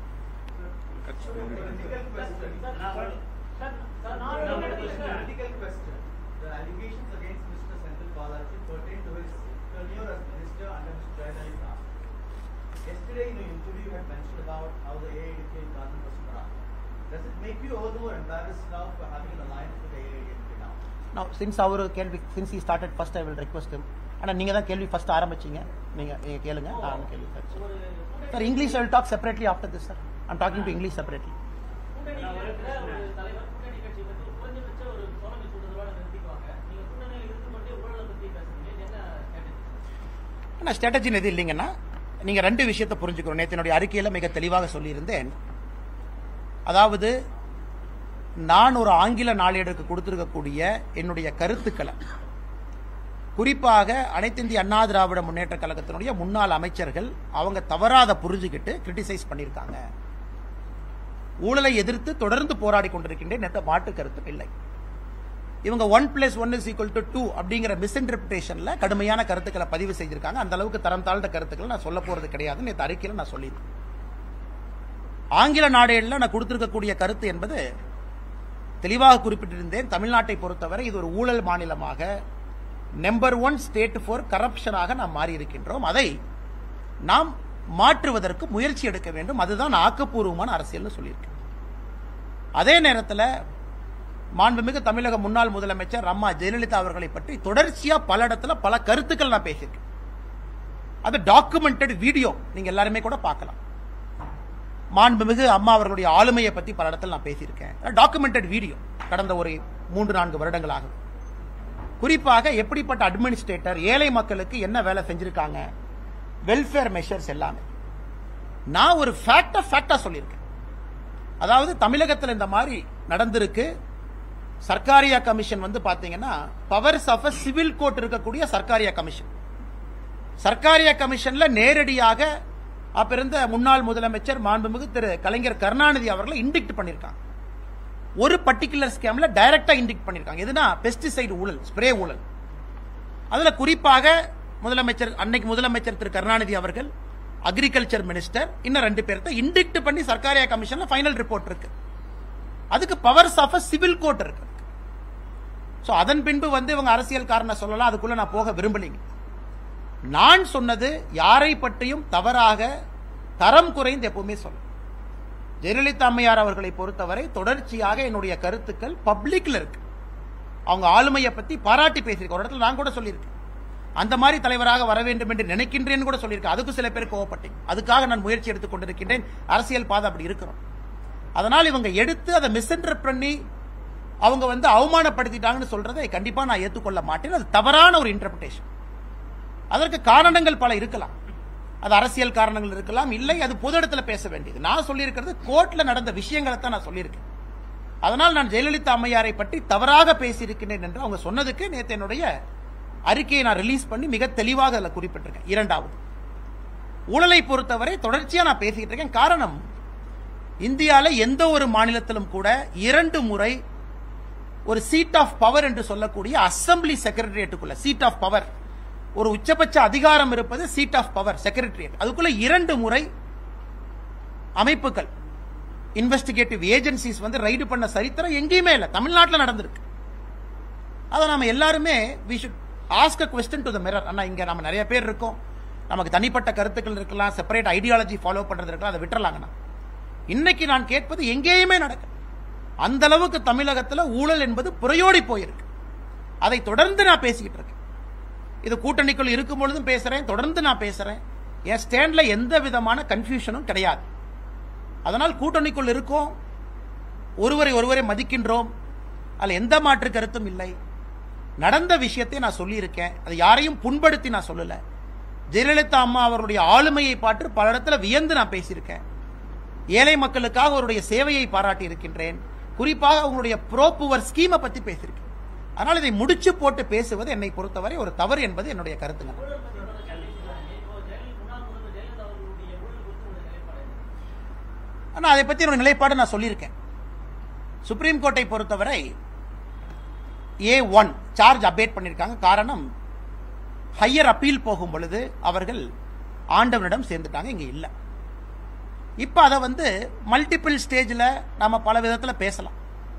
Speaker 6: Critical question. The allegations against Mr. Senthil Balaji pertain to his tenure as minister under Mr. Jayalalitha Rao. Yesterday in an interview you had mentioned about how the AIDK government was corrupt. Does it make you all the more embarrassed now for having an alliance with the AIDK now?
Speaker 1: Now, since அவர் கேள்வி since he started first I will request him ஆனா நீங்க தான் கேள்வி ஃபர்ஸ்ட் ஆரம்பிச்சீங்க நீங்க நீங்க கேளுங்க நான் கேள்வி sir English I will talk separately after this sir I'm talking to English separately
Speaker 3: கூட்டணியில் இருக்கிற ஒரு தலைவர் கூட்டணி கட்சி பத்தி குறைஞ்சபட்ச ஒரு சோழமை சுடுதலோட நிறுத்திக்குவாங்க நீங்க கூட்டணியில் இருந்து கொண்டே ஊழலை பத்தி பேசுறீங்க இது என்ன strategy?
Speaker 1: ஆனால் ஸ்ட்ராட்டஜின்னு எது இல்லைங்கன்னா நீங்க ரெண்டு விஷயத்தை புரிஞ்சுக்கணும் நேற்று என்னுடைய அறிக்கையில மிக தெளிவாக சொல்லியிருந்தேன் அதாவது நான் ஒரு ஆங்கில நாளேடுக்கு கொடுத்திருக்கக்கூடிய என்னுடைய கருத்துக்களை குறிப்பாக அனைத்து இந்திய அண்ணா திராவிட முன்னேற்ற கழகத்தினுடைய முன்னாள் அமைச்சர்கள் அவங்க தவறாத புரிஞ்சுக்கிட்டு கிரிட்டிசைஸ் பண்ணியிருக்காங்க ஊழலை எதிர்த்து தொடர்ந்து போராடி கொண்டிருக்கின்றேன் எந்த மாற்று கருத்து இல்லை இவங்க one plus one is equal to two அப்படிங்கிற மிஸ்இன்டர்பிரேஷன்ல கடுமையான கருத்துக்களை பதிவு செய்திருக்காங்க அந்த அளவுக்கு தரம் தாழ்ந்த கருத்துக்களை நான் சொல்ல போறது கிடையாது நேற்று அறிக்கையில் நான் சொல்லியிருந்தேன் ஆங்கில நாடேடில் நான் கொடுத்திருக்கக்கூடிய கருத்து என்பது தெளிவாக குறிப்பிட்டிருந்தேன் தமிழ்நாட்டை பொறுத்தவரை இது ஒரு ஊழல் மாநிலமாக நம்பர் ஒன் ஸ்டேட் ஃபார் கரப்ஷனாக நாம் மாறி இருக்கின்றோம் அதை நாம் மாற்றுவதற்கு முயற்சி எடுக்க வேண்டும் அதுதான் ஆக்கப்பூர்வமான அரசியல்னு சொல்லியிருக்கேன் அதே நேரத்தில் மாண்புமிகு தமிழக முன்னாள் முதலமைச்சர் அம்மா ஜெயலலிதா அவர்களை பற்றி தொடர்ச்சியா பல இடத்துல பல கருத்துக்கள் நான் பேசியிருக்கேன் அது டாக்குமெண்டட் வீடியோ நீங்க எல்லாருமே கூட பார்க்கலாம் மாண்புமிகு அம்மா அவர்களுடைய ஆளுமையை பத்தி பல இடத்துல நான் பேசியிருக்கேன் டாக்குமெண்டட் வீடியோ கடந்த ஒரு மூன்று நான்கு வருடங்களாக குறிப்பாக எப்படிப்பட்ட அட்மினிஸ்ட்ரேட்டர் ஏழை மக்களுக்கு என்ன வேலை செஞ்சிருக்காங்க வெல்ஃபேர் மெஷர்ஸ் எல்லாமே நான் ஒரு ஃபேக்டா ஃபேக்டா சொல்லியிருக்கேன் அதாவது தமிழகத்தில் இந்த மாதிரி நடந்திருக்கு சர்க்காரியா கமிஷன் வந்து பாத்தீங்கன்னா பவர்ஸ் ஆஃப் சிவில் கோர்ட் இருக்கக்கூடிய சர்க்காரியா கமிஷன் சர்க்காரியா கமிஷன்ல நேரடியாக அப்ப இருந்த முன்னாள் முதலமைச்சர் மாண்புமிகு திரு கலைஞர் கருணாநிதி அவர்களை இண்டிக்ட் பண்ணிருக்காங்க ஒரு பர்டிகுலர் ஸ்கேம்ல டைரக்டா இண்டிக்ட் பண்ணிருக்காங்க எதுனா பெஸ்டிசைடு ஊழல் ஸ்ப்ரே ஊழல் அதுல குறிப்பாக முதலமைச்சர் அன்னைக்கு முதலமைச்சர் திரு கருணாநிதி அவர்கள் அக்ரிகல்ச்சர் மினிஸ்டர் இன்னும் ரெண்டு பேர்த்த இண்டிக்ட் பண்ணி சர்க்காரியா கமிஷன்ல ஃபைனல் ரிப்போர்ட் இருக்கு அதுக்கு பவர்ஸ் ஆஃப் சிவில் கோர்ட் இருக்கு சோ அதன் பின்பு வந்து இவங்க அரசியல் காரணம் சொல்லலாம் அதுக்குள்ள நான் போக விரும்பலைங்க நான் சொன்னது யாரை பற்றியும் தவறாக தரம் குறைந்து எப்பவுமே சொல்ல ஜெயலலிதா அம்மையார் அவர்களை பொறுத்தவரை தொடர்ச்சியாக என்னுடைய கருத்துக்கள் பப்ளிக்ல இருக்கு அவங்க ஆளுமையை பத்தி பாராட்டி பேசியிருக்க ஒரு இடத்துல நான் கூட சொல்லியிருக்கேன் அந்த மாதிரி தலைவராக வர வேண்டும் என்று நினைக்கின்றேன் கூட சொல்லியிருக்கேன் அதுக்கு சில பேர் கோவப்பட்டேன் அதுக்காக நான் முயற்சி எடுத்துக் கொண்டிருக்கின்றேன் அரசியல் பாதை அப்படி இருக்கிறோம் அதனால் இவங்க எடுத்து அதை மிஸ்இன்டர் பண்ணி அவங்க வந்து அவமானப்படுத்திட்டாங்கன்னு சொல்றதை கண்டிப்பா நான் ஏற்றுக்கொள்ள மாட்டேன் அது தவறான ஒரு இன்டர்பிரேஷன் அதற்கு காரணங்கள் பல இருக்கலாம் அது அரசியல் காரணங்கள் இருக்கலாம் இல்லை அது பொது இடத்துல பேச வேண்டியது நான் சொல்லியிருக்கிறது கோர்ட்ல நடந்த விஷயங்களை தான் நான் சொல்லியிருக்கேன் அதனால் நான் ஜெயலலிதா அம்மையாரை பற்றி தவறாக பேசியிருக்கிறேன் என்று அவங்க சொன்னதுக்கு நேற்று என்னுடைய அறிக்கையை நான் ரிலீஸ் பண்ணி மிக தெளிவாக அதில் குறிப்பிட்டிருக்கேன் இரண்டாவது ஊழலை பொறுத்தவரை தொடர்ச்சியா நான் பேசிக்கிட்டு இருக்கேன் காரணம் இந்தியால எந்த ஒரு மாநிலத்திலும் கூட இரண்டு முறை ஒரு சீட் ஆஃப் பவர் என்று சொல்லக்கூடிய அசம்பிளி செக்ரட்டரியேட்டுக்குள்ள சீட் ஆஃப் பவர் ஒரு உச்சபட்ச அதிகாரம் இருப்பது சீட் ஆஃப் பவர் செக்ரட்டரியேட் அதுக்குள்ள இரண்டு முறை அமைப்புகள் இன்வெஸ்டிகேட்டிவ் ஏஜென்சிஸ் வந்து ரைடு பண்ண சரித்திரம் எங்கேயுமே இல்லை தமிழ்நாட்டில் நடந்திருக்கு அதை நாம எல்லாருமே we should ask a question to the mirror அண்ணா இங்க நம்ம நிறைய பேர் இருக்கோம் நமக்கு தனிப்பட்ட கருத்துக்கள் இருக்கலாம் செப்பரேட் ஐடியாலஜி ஃபாலோ பண்றது இருக்கலாம் அதை விட்டுறலாங்கண்ணா இன்னைக்கு நான் கேட்பது எங்கேயுமே நடக்க அந்த அளவுக்கு தமிழகத்துல ஊழல் என்பது புறையோடி போயிருக்கு அதை தொடர்ந்து நான் பேசிக்கிட்டு இருக்கேன் இது கூட்டணிக்குள் இருக்கும் பொழுதும் பேசுறேன் தொடர்ந்து நான் பேசுறேன் என் ஸ்டாண்ட்ல எந்த விதமான கன்ஃபியூஷனும் கிடையாது அதனால் கூட்டணிக்குள் இருக்கோம் ஒருவரை ஒருவரை மதிக்கின்றோம் அதில் எந்த மாற்று கருத்தும் இல்லை நடந்த விஷயத்தை நான் சொல்லியிருக்கேன் அது யாரையும் புண்படுத்தி நான் சொல்லல ஜெயலலிதா அம்மா அவருடைய ஆளுமையை பார்த்து பல இடத்துல வியந்து நான் பேசியிருக்கேன் ஏழை மக்களுக்காக அவருடைய சேவையை பாராட்டி இருக்கின்றேன் குறிப்பாக அவங்களுடைய ப்ரோப்புவர் ஸ்கீமை பத்தி பேசியிருக்கேன் அதனால் இதை முடிச்சு போட்டு பேசுவது என்னை பொறுத்தவரை ஒரு தவறு என்பது என்னுடைய கருத்துங்க
Speaker 3: ஊழல் பத்தி எவ்வளவு கேள்வி சொல்றாங்க. இப்போ ஜெயலலிதா முன்னாள் முதல்வர் ஜெயலலிதா அவர்களுடைய ஊழல் குறித்து உங்களுடைய நிலைப்பாடு என்ன?
Speaker 1: ஆனா அதை பத்தி என்னோட நிலைப்பாடு நான் சொல்லியிருக்கேன் சுப்ரீம் கோர்ட்டை பொறுத்தவரை ஏ ஒன் சார்ஜ் அப்டேட் பண்ணியிருக்காங்க காரணம் ஹையர் அப்பீல் போகும் பொழுது அவர்கள் ஆண்டவனிடம் சேர்ந்துட்டாங்க இங்க இல்ல இப்ப அதை வந்து மல்டிபிள் ஸ்டேஜ்ல நாம பல விதத்துல பேசலாம்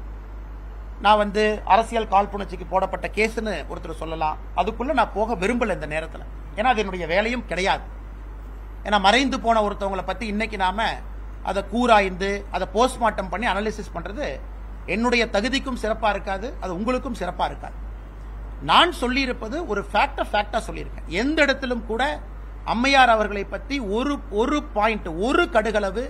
Speaker 1: நான் வந்து அரசியல் காழ்ப்புணர்ச்சிக்கு போடப்பட்ட கேஸ்னு ஒருத்தர் சொல்லலாம் அதுக்குள்ள நான் போக விரும்பல இந்த நேரத்துல ஏன்னா அது என்னுடைய வேலையும் கிடையாது ஏன்னா மறைந்து போன ஒருத்தவங்களை பத்தி இன்னைக்கு நாம அதை கூராய்ந்து அதை போஸ்ட்மார்ட்டம் பண்ணி அனாலிசிஸ் பண்றது என்னுடைய தகுதிக்கும் சிறப்பா இருக்காது அது உங்களுக்கும் சிறப்பா இருக்காது நான் சொல்லியிருப்பது ஒரு ஃபேக்ட ஃபேக்டா சொல்லியிருக்கேன் எந்த இடத்திலும் கூட அம்மையார் அவர்களை பத்தி ஒரு ஒரு பாயிண்ட் ஒரு கடுகளவு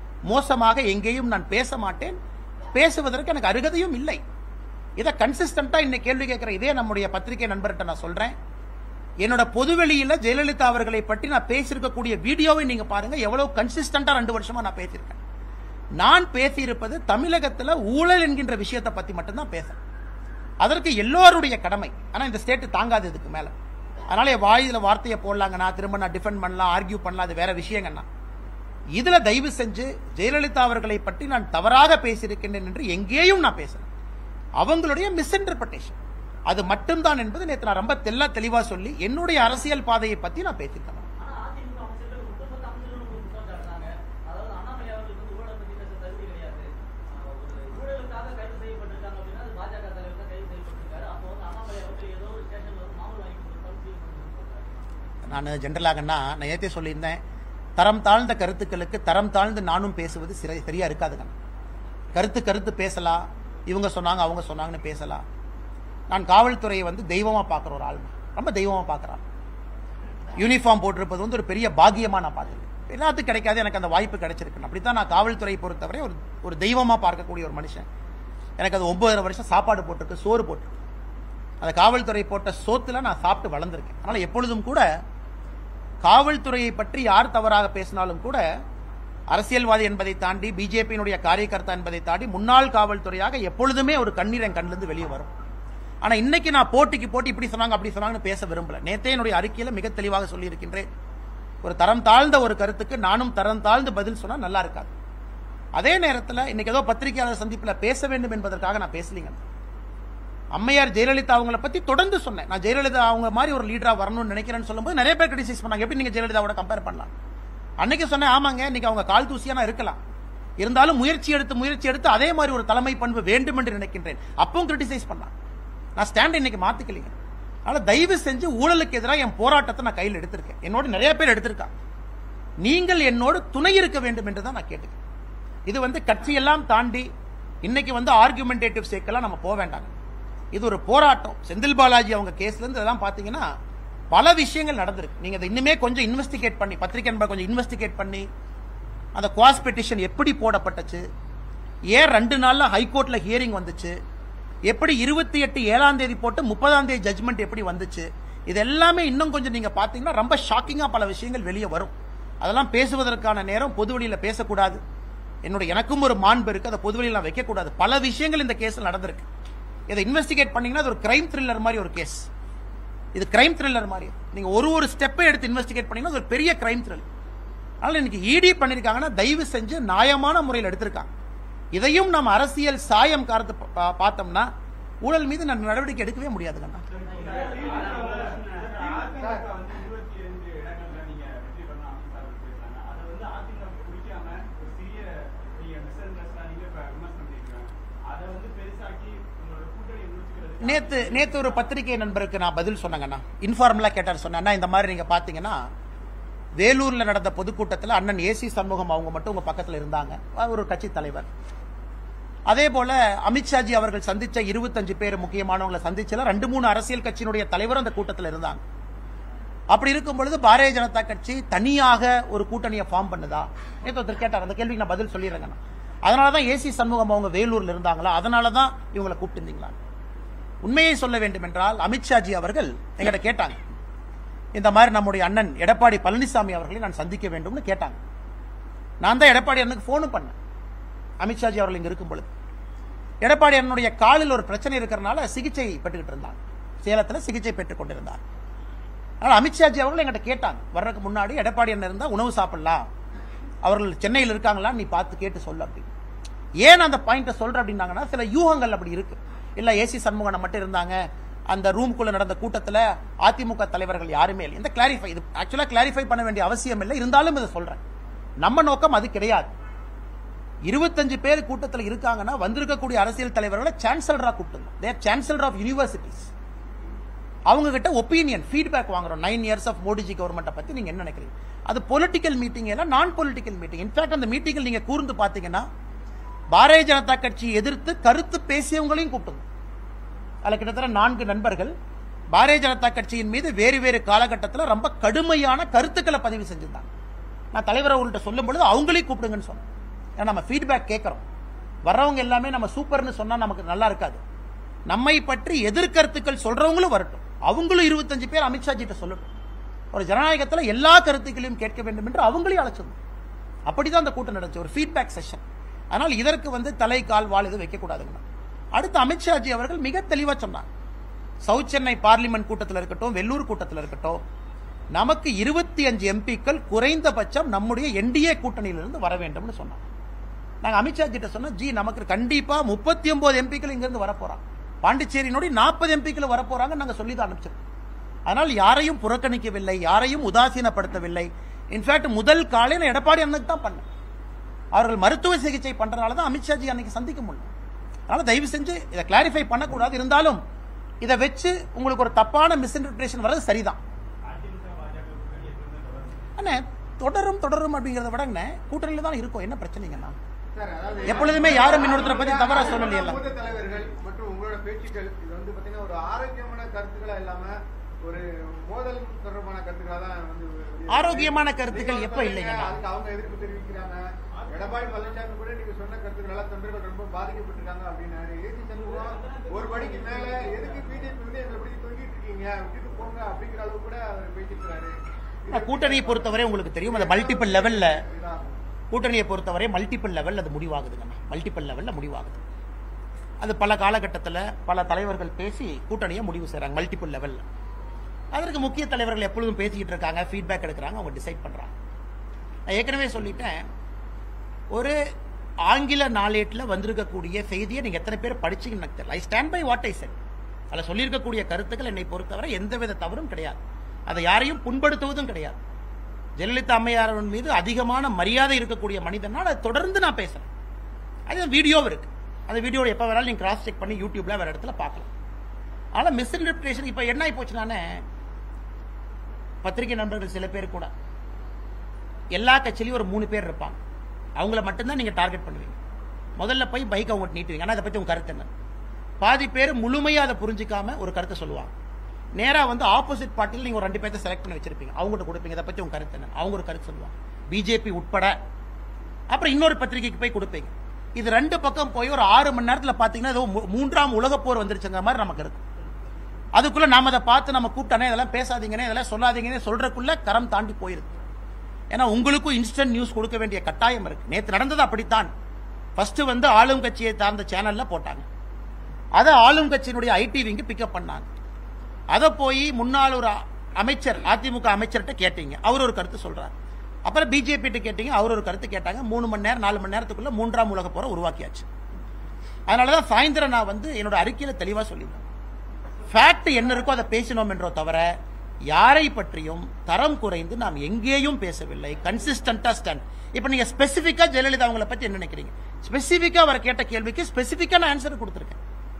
Speaker 1: மோசமாக எங்கேயும் நான் பேச மாட்டேன் பேசுவதற்கு எனக்கு அருகதையும் இல்லை இதை கன்சிஸ்டண்டா இன்னைக்கு கேள்வி கேட்கிற இதே நம்முடைய பத்திரிகை நண்பர்கிட்ட நான் சொல்றேன் என்னோட பொதுவெளியில ஜெயலலிதா அவர்களை பற்றி நான் பேசியிருக்கக்கூடிய வீடியோவை நீங்க பாருங்க எவ்வளவு கன்சிஸ்டண்டா ரெண்டு வருஷமா நான் பேசியிருக்கேன் நான் பேசியிருப்பது தமிழகத்துல ஊழல் என்கின்ற விஷயத்தை பத்தி மட்டும்தான் பேசுறேன் அதற்கு எல்லோருடைய கடமை ஆனா இந்த ஸ்டேட் தாங்காது இதுக்கு மேல அதனால என் வாயில வார்த்தையை போடலாங்கண்ணா திரும்ப நான் டிஃபெண்ட் பண்ணலாம் ஆர்கியூ பண்ணலாம் அது வேற விஷயங்கண்ணா இதுல தயவு செஞ்சு ஜெயலலிதா அவர்களை பற்றி நான் தவறாக பேசியிருக்கின்றேன் என்று எங்கேயும் நான் பேசுறேன் அவங்களுடைய மிஸ்இன்டர்பிரேஷன் அது மட்டும்தான் என்பது நேற்று நான் ரொம்ப தெல்ல தெளிவா சொல்லி என்னுடைய அரசியல் பாதையை பத்தி நான் பேசியிருக்கேன்
Speaker 3: ஆனா அதிமுக அமைச்சர்கள் ஒட்டுமொத்த அமைச்சர்களும் ஒரு குற்றம் சாட்டுறாங்க. அதாவது அண்ணாமலை அவர்களுக்கு வந்து ஊழலை பத்தி பேச தகுதி கிடையாது. ஆஹ் ஒரு ஊழலுக்காக கைது செய்யப்பட்டிருக்காங்க அப்படின்னா அது பாஜக தலைவர் தான் கைது செய்யப்பட்டிருக்காரு. அப்போ வந்து அண்ணாமலை அவர்கள் ஏதோ ஒரு ஸ்டேஷன்ல வந்து மாமூல் வாங்கி கொடுத்தாலும் சீல் பண்ணி கொடுத்தாரு.
Speaker 1: நான் ஜென்ரலாகன்னா நான் ஏத்தே சொல்லியிருந்தேன் தரம் தாழ்ந்த கருத்துக்களுக்கு தரம் தாழ்ந்து நானும் பேசுவது சிறை சரியா இருக்காதுங்க கருத்து கருத்து பேசலாம் இவங்க சொன்னாங்க அவங்க சொன்னாங்கன்னு பேசலாம் நான் காவல்துறையை வந்து தெய்வமா பார்க்குற ஒரு ஆள் ரொம்ப தெய்வமா பார்க்குறான் யூனிஃபார்ம் போட்டிருப்பது வந்து ஒரு பெரிய பாக்கியமா நான் பார்த்துருக்கேன் எல்லாத்துக்கும் கிடைக்காது எனக்கு அந்த வாய்ப்பு கிடைச்சிருக்கு அப்படித்தான் நான் காவல்துறையை பொறுத்தவரை ஒரு ஒரு தெய்வமா பார்க்கக்கூடிய ஒரு மனுஷன் எனக்கு அது ஒன்பதரை வருஷம் சாப்பாடு போட்டிருக்கு சோறு போட்டிருக்கு அந்த காவல்துறை போட்ட சோத்துல நான் சாப்பிட்டு வளர்ந்துருக்கேன் அதனால எப்பொழுதும் கூட காவல்துறையை பற்றி யார் தவறாக பேசினாலும் கூட அரசியல்வாதி என்பதை தாண்டி பிஜேபியினுடைய காரியகர்த்தா என்பதை தாண்டி முன்னாள் காவல்துறையாக எப்பொழுதுமே ஒரு கண்ணீர் என் கண்ணிலிருந்து வெளியே வரும் ஆனா இன்னைக்கு நான் போட்டிக்கு போட்டி இப்படி சொன்னாங்க அப்படி சொன்னாங்கன்னு பேச விரும்பல நேத்தே என்னுடைய அறிக்கையில மிக தெளிவாக சொல்லியிருக்கின்றேன் ஒரு தரம் தாழ்ந்த ஒரு கருத்துக்கு நானும் தரம் தாழ்ந்து பதில் சொன்னா நல்லா இருக்காது அதே நேரத்தில் இன்னைக்கு ஏதோ பத்திரிகையாளர் சந்திப்பில் பேச வேண்டும் என்பதற்காக நான் பேசலீங்க அம்மையார் ஜெயலலிதா அவங்கள பத்தி தொடர்ந்து சொன்னேன் நான் ஜெயலலிதா அவங்க மாதிரி ஒரு லீடரா வரணும்னு நினைக்கிறேன்னு சொல்லும்போது நிறைய பேர் கிரிட்டிசைஸ் பண்ணாங்க எப்படி நீங்க ஜெயலலிதாவோட கம்பேர் பண்ணலாம் அன்னைக்கு சொன்னேன் ஆமாங்க இன்னைக்கு அவங்க கால் தூசியா நான் இருக்கலாம் இருந்தாலும் முயற்சி எடுத்து முயற்சி எடுத்து அதே மாதிரி ஒரு தலைமை பண்பு வேண்டும் என்று நினைக்கின்றேன் அப்பவும் கிரிட்டிசைஸ் பண்ணான் நான் ஸ்டாண்ட் இன்னைக்கு மாத்திக்கலீங்க அதனால தயவு செஞ்சு ஊழலுக்கு எதிராக என் போராட்டத்தை நான் கையில் எடுத்திருக்கேன் என்னோட நிறைய பேர் எடுத்திருக்காங்க நீங்கள் என்னோடு துணை இருக்க வேண்டும் என்று தான் நான் கேட்டுக்கிறேன் இது வந்து கட்சியெல்லாம் தாண்டி இன்னைக்கு வந்து ஆர்குமெண்டேட்டிவ் சேர்க்கலாம் நம்ம போக வேண்டாங்க இது ஒரு போராட்டம் செந்தில் பாலாஜி அவங்க கேஸ்ல இருந்து இதெல்லாம் பாத்தீங்கன்னா பல விஷயங்கள் நடந்திருக்கு நீங்க அதை இன்னுமே கொஞ்சம் இன்வெஸ்டிகேட் பண்ணி பத்திரிகை நண்பர் கொஞ்சம் இன்வெஸ்டிகேட் பண்ணி அந்த குவாஸ் பெட்டிஷன் எப்படி போடப்பட்டுச்சு ஏன் ரெண்டு நாள்ல ஹைகோர்ட்ல ஹியரிங் வந்துச்சு எப்படி இருபத்தி எட்டு ஏழாம் தேதி போட்டு முப்பதாம் தேதி ஜட்மெண்ட் எப்படி வந்துச்சு இது எல்லாமே இன்னும் கொஞ்சம் நீங்க பாத்தீங்கன்னா ரொம்ப ஷாக்கிங்கா பல விஷயங்கள் வெளியே வரும் அதெல்லாம் பேசுவதற்கான நேரம் பொதுவெளியில பேசக்கூடாது என்னோட எனக்கும் ஒரு மாண்பு இருக்கு அதை பொதுவெளியில நான் வைக்கக்கூடாது பல விஷயங்கள் இந்த கேஸ்ல நடந்திருக்கு இதை இன்வெஸ்டிகேட் பண்ணீங்கன்னா அது ஒரு கிரைம் த்ரில்லர் மாதிரி ஒரு கேஸ் இது கிரைம் த்ரில்லர் மாதிரி நீங்க ஒரு ஒரு ஸ்டெப்பை எடுத்து இன்வெஸ்டிகேட் பண்ணீங்கன்னா அது ஒரு பெரிய கிரைம் த்ரில் அதனால இன்னைக்கு இடி பண்ணிருக்காங்கன்னா தயவு செஞ்சு நியாயமான முறையில் எடுத்திருக்காங்க இதையும் நம்ம அரசியல் சாயம் காரத்து பா- பார்த்தோம்னா ஊழல் மீது நான் நடவடிக்கை எடுக்கவே முடியாதுங்கண்ணா
Speaker 2: அதிமுக வந்து இருபத்தி ரெண்டு இடங்கள்ல நீங்க வெற்றி பண்ண அமித்ஷா பேசுறாங்க அதை வந்து அதிமுக பிடிக்காம ஒரு சிறிய நீங்க மிஸ் அண்டர்ஸ்டாண்டிங்ல இப்ப விமர்சனம் பண்ணிருக்காங்க அதை வந்து பெருசாக்கி உங்களோட கூட்டணியை முடிச்சுக்கிறது
Speaker 1: நேத்து நேத்து ஒரு பத்திரிகை நண்பருக்கு நான் பதில் சொன்னேங்கண்ணா இன்ஃபார்மலா கேட்டார் சொன்னேன் அண்ணா, இந்த மாதிரி நீங்க பாத்தீங்கன்னா வேலூர்ல நடந்த பொதுக்கூட்டத்தில் அண்ணன் ஏசி சண்முகம் அவங்க மட்டும் உங்க பக்கத்துல இருந்தாங்க அவர் ஒரு கட்சி தலைவர் அதே போல அமித்ஷாஜி அவர்கள் சந்திச்ச இருபத்தஞ்சு பேர் முக்கியமானவங்களை சந்திச்சல ரெண்டு மூணு அரசியல் கட்சியினுடைய தலைவர் அந்த கூட்டத்தில் இருந்தாங்க அப்படி இருக்கும் பொழுது பாரதிய ஜனதா கட்சி தனியாக ஒரு கூட்டணியை ஃபார்ம் பண்ணுதா நேத்து ஒருத்தர் கேட்டார் அந்த கேள்விக்கு நான் பதில் சொல்லிடுறேங்க அதனால தான் ஏசி சண்முகம் அவங்க வேலூர்ல இருந்தாங்களா அதனால தான் இவங்களை கூப்பிட்டு உண்மையை சொல்ல வேண்டும் என்றால் அமித்ஷாஜி அவர்கள் எங்கிட்ட கேட்டாங்க இந்த மாதிரி நம்முடைய அண்ணன் எடப்பாடி பழனிசாமி அவர்களை நான் சந்திக்க வேண்டும்னு கேட்டாங்க நான் தான் எடப்பாடி அண்ணனுக்கு ஃபோனும் பண்ணேன் அமித்ஷாஜி அவர்கள் இங்க இருக்கும் பொழுது எடப்பாடி அண்ணனுடைய காலில் ஒரு பிரச்சனை இருக்கிறனால சிகிச்சை பெற்றுக்கிட்டு இருந்தாங்க சேலத்துல சிகிச்சை பெற்றுக் கொண்டிருந்தார் அதனால அமித்ஷாஜி அவர்கள் எங்கிட்ட கேட்டாங்க வர்றதுக்கு முன்னாடி எடப்பாடி அண்ணன் இருந்தா உணவு சாப்பிடலாம் அவர்கள் சென்னையில் இருக்காங்களா நீ பார்த்து கேட்டு சொல்லு அப்படின்னு ஏன் அந்த பாயிண்ட்டை சொல்ற அப்படின்னாங்கன்னா சில யூகங்கள் அப்படி இருக்கு இல்ல ஏசி சண்முகன் மட்டும் இருந்தாங்க அந்த ரூம்குள்ள நடந்த கூட்டத்துல அதிமுக தலைவர்கள் யாருமே இல்லை இந்த கிளாரிஃபை இது ஆக்சுவலா கிளாரிஃபை பண்ண வேண்டிய அவசியம் இல்லை இருந்தாலும் இதை சொல்றேன் நம்ம நோக்கம் அது கிடையாது இருபத்தஞ்சு பேர் கூட்டத்தில் இருக்காங்கன்னா வந்திருக்கக்கூடிய அரசியல் தலைவர்களை சான்சலரா கூப்பிட்டுங்க தேர் சான்சலர் ஆஃப் யூனிவர்சிட்டிஸ் அவங்க கிட்ட ஒப்பீனியன் ஃபீட்பேக் வாங்குறோம் நைன் இயர்ஸ் ஆஃப் மோடிஜி கவர்மெண்ட்டை பத்தி நீங்க என்ன நினைக்கிறீங்க அது பொலிட்டிக்கல் மீட்டிங் இல்ல நான் பொலிட்டிக்கல் மீட்டிங் இன்ஃபேக்ட் அந்த மீட்டிங்கில் நீங்க கூர்ந்து பாத்தீங்கன்னா பாரதிய ஜனதா கட்சியை எதிர்த்து கருத்து பேசியவங்களையும் கூப்பிட்டுங்க அதுல கிட்டத்தட்ட நான்கு நண்பர்கள் பாரதிய ஜனதா கட்சியின் மீது வேறு வேறு காலகட்டத்தில் ரொம்ப கடுமையான கருத்துக்களை பதிவு செஞ்சிருந்தாங்க நான் தலைவர் அவர்கள்ட்ட சொல்லும் பொழுது அவங்களையும் கூப்பிடுங்கன்னு சொன்னேன் ஏன்னா நம்ம ஃபீட்பேக் கேட்கறோம் வர்றவங்க எல்லாமே நம்ம சூப்பர்னு சொன்னா நமக்கு நல்லா இருக்காது நம்மை பற்றி எதிர்கருத்துக்கள் சொல்றவங்களும் வரட்டும் அவங்களும் இருபத்தஞ்சு பேர் அமித்ஷா கிட்ட சொல்லட்டும் ஒரு ஜனநாயகத்தில் எல்லா கருத்துக்களையும் கேட்க வேண்டும் என்று அவங்களையும் அழைச்சிருந்தோம் அப்படிதான் அந்த கூட்டம் நடந்துச்சு ஒரு ஃபீட்பேக் செஷன் அதனால் இதற்கு வந்து தலை கால் வால் இது வைக்கக்கூடாதுங்க அடுத்து அமித்ஷாஜி அவர்கள் மிக தெளிவா சொன்னார் சவுத் சென்னை பார்லிமெண்ட் கூட்டத்தில் இருக்கட்டும் வெள்ளூர் கூட்டத்தில் இருக்கட்டும் நமக்கு இருபத்தி அஞ்சு எம்பிக்கள் குறைந்தபட்சம் நம்முடைய என்டிஏ கூட்டணியிலிருந்து வர வேண்டும்னு சொன்னாங்க நாங்க அமித்ஷா கிட்ட சொன்னோம் ஜி நமக்கு கண்டிப்பா முப்பத்தி ஒன்பது எம்பிக்கள் இங்க இருந்து வரப்போறாங்க பாண்டிச்சேரியினோட நாற்பது எம்பிக்கள் வரப்போறாங்க நாங்க சொல்லி தான் அனுப்பிச்சிருக்கோம் அதனால் யாரையும் புறக்கணிக்கவில்லை யாரையும் உதாசீனப்படுத்தவில்லை இன்ஃபேக்ட் முதல் காலையில் எடப்பாடி அண்ணனுக்கு தான் பண்ணேன் அவர்கள் மருத்துவ சிகிச்சை பண்றதுனால தான் அமித்ஷாஜி அன்னைக்கு சந்திக்க முடியல அதனால தயவு செஞ்சு இதை கிளாரிஃபை பண்ணக்கூடாது இருந்தாலும் இதை வச்சு உங்களுக்கு ஒரு தப்பான மிஸ்இன்டர்பிரேஷன் வர்றது சரிதான்
Speaker 2: அதிமுக பாஜக கூட்டணி எப்பவுமே தொடரும்
Speaker 1: அண்ணே தொடரும் தொடரும் அப்படிங்கறத விட அண்ணே, கூட்டணியில தான் இருக்கும் என்ன பிரச்சனைங்கண்ணா
Speaker 4: சார், அதாவது
Speaker 1: எப்பொழுதுமே யாரும் இன்னொருத்தரை பத்தி தவறா சொல்லலையல்ல.
Speaker 4: மூத்த தலைவர்கள் மற்றும் உங்களோட பேச்சுக்கள் இது வந்து பாத்தீங்கன்னா ஒரு ஆரோக்கியமான கருத்துக்களா இல்லாம ஒரு மோதல் தொடர்பான கருத்துக்களா தான் வந்து வெளியே-
Speaker 1: ஆரோக்கியமான கருத்துக்கள் எப்ப இல்லைங்கண்ணா?
Speaker 4: அதுக்கு அவங்க எதிர்ப்பு தெரிவிக்கிறாங்க எடப்பாடி பழனிசாமி கூட நீங்க சொன்ன கருத்துக்களால தொண்டர்கள் ரொம்ப பாதிக்கப்பட்டிருக்காங்க அப்படின்னாரு ஏசி சண்முகம் ஒரு படிக்கு மேல எதுக்கு பிஜேபி வந்து எங்களை இப்படி தொங்கிட்டு இருக்கீங்க விட்டுட்டு போங்க அப்படிங்கிற அளவு கூட அவர் பேசியிருக்கிறாரு
Speaker 1: ஆனா, கூட்டணியை பொறுத்தவரை உங்களுக்கு தெரியும் அது மல்டிபிள் லெவல்ல
Speaker 4: இதாகும்.
Speaker 1: கூட்டணியை பொறுத்தவரை மல்டிபிள் லெவல் அது முடிவாகுதுங்கண்ணா மல்டிபிள் லெவல்ல முடிவாகுது அது பல காலகட்டத்தில் பல தலைவர்கள் பேசி கூட்டணியை முடிவு செய்றாங்க மல்டிபிள் லெவல்ல அதற்கு முக்கிய தலைவர்கள் எப்பொழுதும் பேசிக்கிட்டு இருக்காங்க ஃபீட்பேக் எடுக்கிறாங்க அவங்க டிசைட் பண்றாங்க நான் ஏற்கனவே சொல்லிட்டேன் ஒரு ஆங்கில நாளேட்டில் வந்திருக்கக்கூடிய செய்தியை நீங்க எத்தனை பேர் படிச்சீங்கன்னு எனக்கு தெரியல I stand by what I said அதில் சொல்லியிருக்கக்கூடிய கருத்துக்கள் என்னை பொறுத்தவரை எந்தவித தவறும் கிடையாது அதை யாரையும் புண்படுத்துவதும் கிடையாது ஜெயலலிதா அம்மையாரவன் மீது அதிகமான மரியாதை இருக்கக்கூடிய மனிதனால் அதை தொடர்ந்து நான் பேசுறேன் அது வீடியோ இருக்கு அந்த வீடியோ எப்போ வேணாலும் நீங்கள் கிராஸ் செக் பண்ணி யூடியூப்ல வேற இடத்துல பார்க்கலாம் ஆனால் மிஸ்இன்டர்பிரேஷன் இப்போ என்ன ஆகி போச்சுனானே பத்திரிகை நண்பர்கள் சில பேர் கூட எல்லா கட்சியிலையும் ஒரு மூணு பேர் இருப்பாங்க அவங்கள மட்டும்தான் நீங்க டார்கெட் பண்ணுவீங்க முதல்ல போய் பைக் அவங்க நீட்டுவீங்க ஆனால் அதை பத்தி உங்க கருத்து என்ன பாதி பேர் முழுமையா அதை புரிஞ்சுக்காம ஒரு கருத்தை சொல்லுவாங்க நேரா வந்து ஆப்போசிட் பார்ட்டியில் நீங்க ஒரு ரெண்டு பேர்த்த செலக்ட் பண்ணி வச்சிருப்பீங்க அவங்ககிட்ட கொடுப்பீங்க இதை பத்தி உங்க கருத்து என்ன அவங்க ஒரு கருத்து சொல்லுவாங்க பிஜேபி உட்பட அப்புறம் இன்னொரு பத்திரிகைக்கு போய் கொடுப்பீங்க இது ரெண்டு பக்கம் போய் ஒரு ஆறு மணி நேரத்தில் பார்த்தீங்கன்னா ஏதோ மூ- மூன்றாம் உலகப் போர் வந்துருச்சுங்கிற மாதிரி நமக்கு இருக்கும் அதுக்குள்ள நாம அதை பார்த்து நம்ம கூப்பிட்டானே இதெல்லாம் பேசாதீங்கன்னே இதெல்லாம் சொல்லாதீங்கன்னே சொல்றதுக்குள்ள கரம் தாண்டி போயிருது ஏன்னா உங்களுக்கும் இன்ஸ்டன்ட் நியூஸ் கொடுக்க வேண்டிய கட்டாயம் இருக்கு நேத்து நடந்தது அப்படித்தான் ஃபர்ஸ்ட் வந்து ஆளும் கட்சியை சார்ந்த சேனல்ல போட்டாங்க அதை ஆளும் கட்சியினுடைய ஐடிவிங்க பிக்கப் பண்ணாங்க அதை போய் முன்னாள் ஒரு அமைச்சர் அதிமுக அமைச்சர்கிட்ட கேட்டீங்க அவர் ஒரு கருத்து சொல்றாரு அப்புறம் பிஜேபி கேட்டீங்க அவர் ஒரு கருத்து கேட்டாங்க மூணு மணி நேரம் நாலு மணி நேரத்துக்குள்ள மூன்றாம் உலக போரை உருவாக்கியாச்சு அதனாலதான் சாயந்தரம் நான் வந்து என்னோட அறிக்கையில தெளிவா சொல்லியிருந்தேன் ஃபேக்ட் என்ன இருக்கோ அதை பேசினோம் என்றோ தவிர யாரை பற்றியும் தரம் குறைந்து நாம் எங்கேயும் பேசவில்லை கன்சிஸ்டன்டா ஸ்டாண்ட் இப்போ நீங்க ஸ்பெசிஃபிக்கா ஜெயலலிதா அவங்கள பத்தி என்ன நினைக்கிறீங்க ஸ்பெசிஃபிக்கா அவர் கேட்ட கேள்விக்கு ஸ்பெசிஃபிக்கா நான் ஆன்சர் கொடுத்துருக்கேன்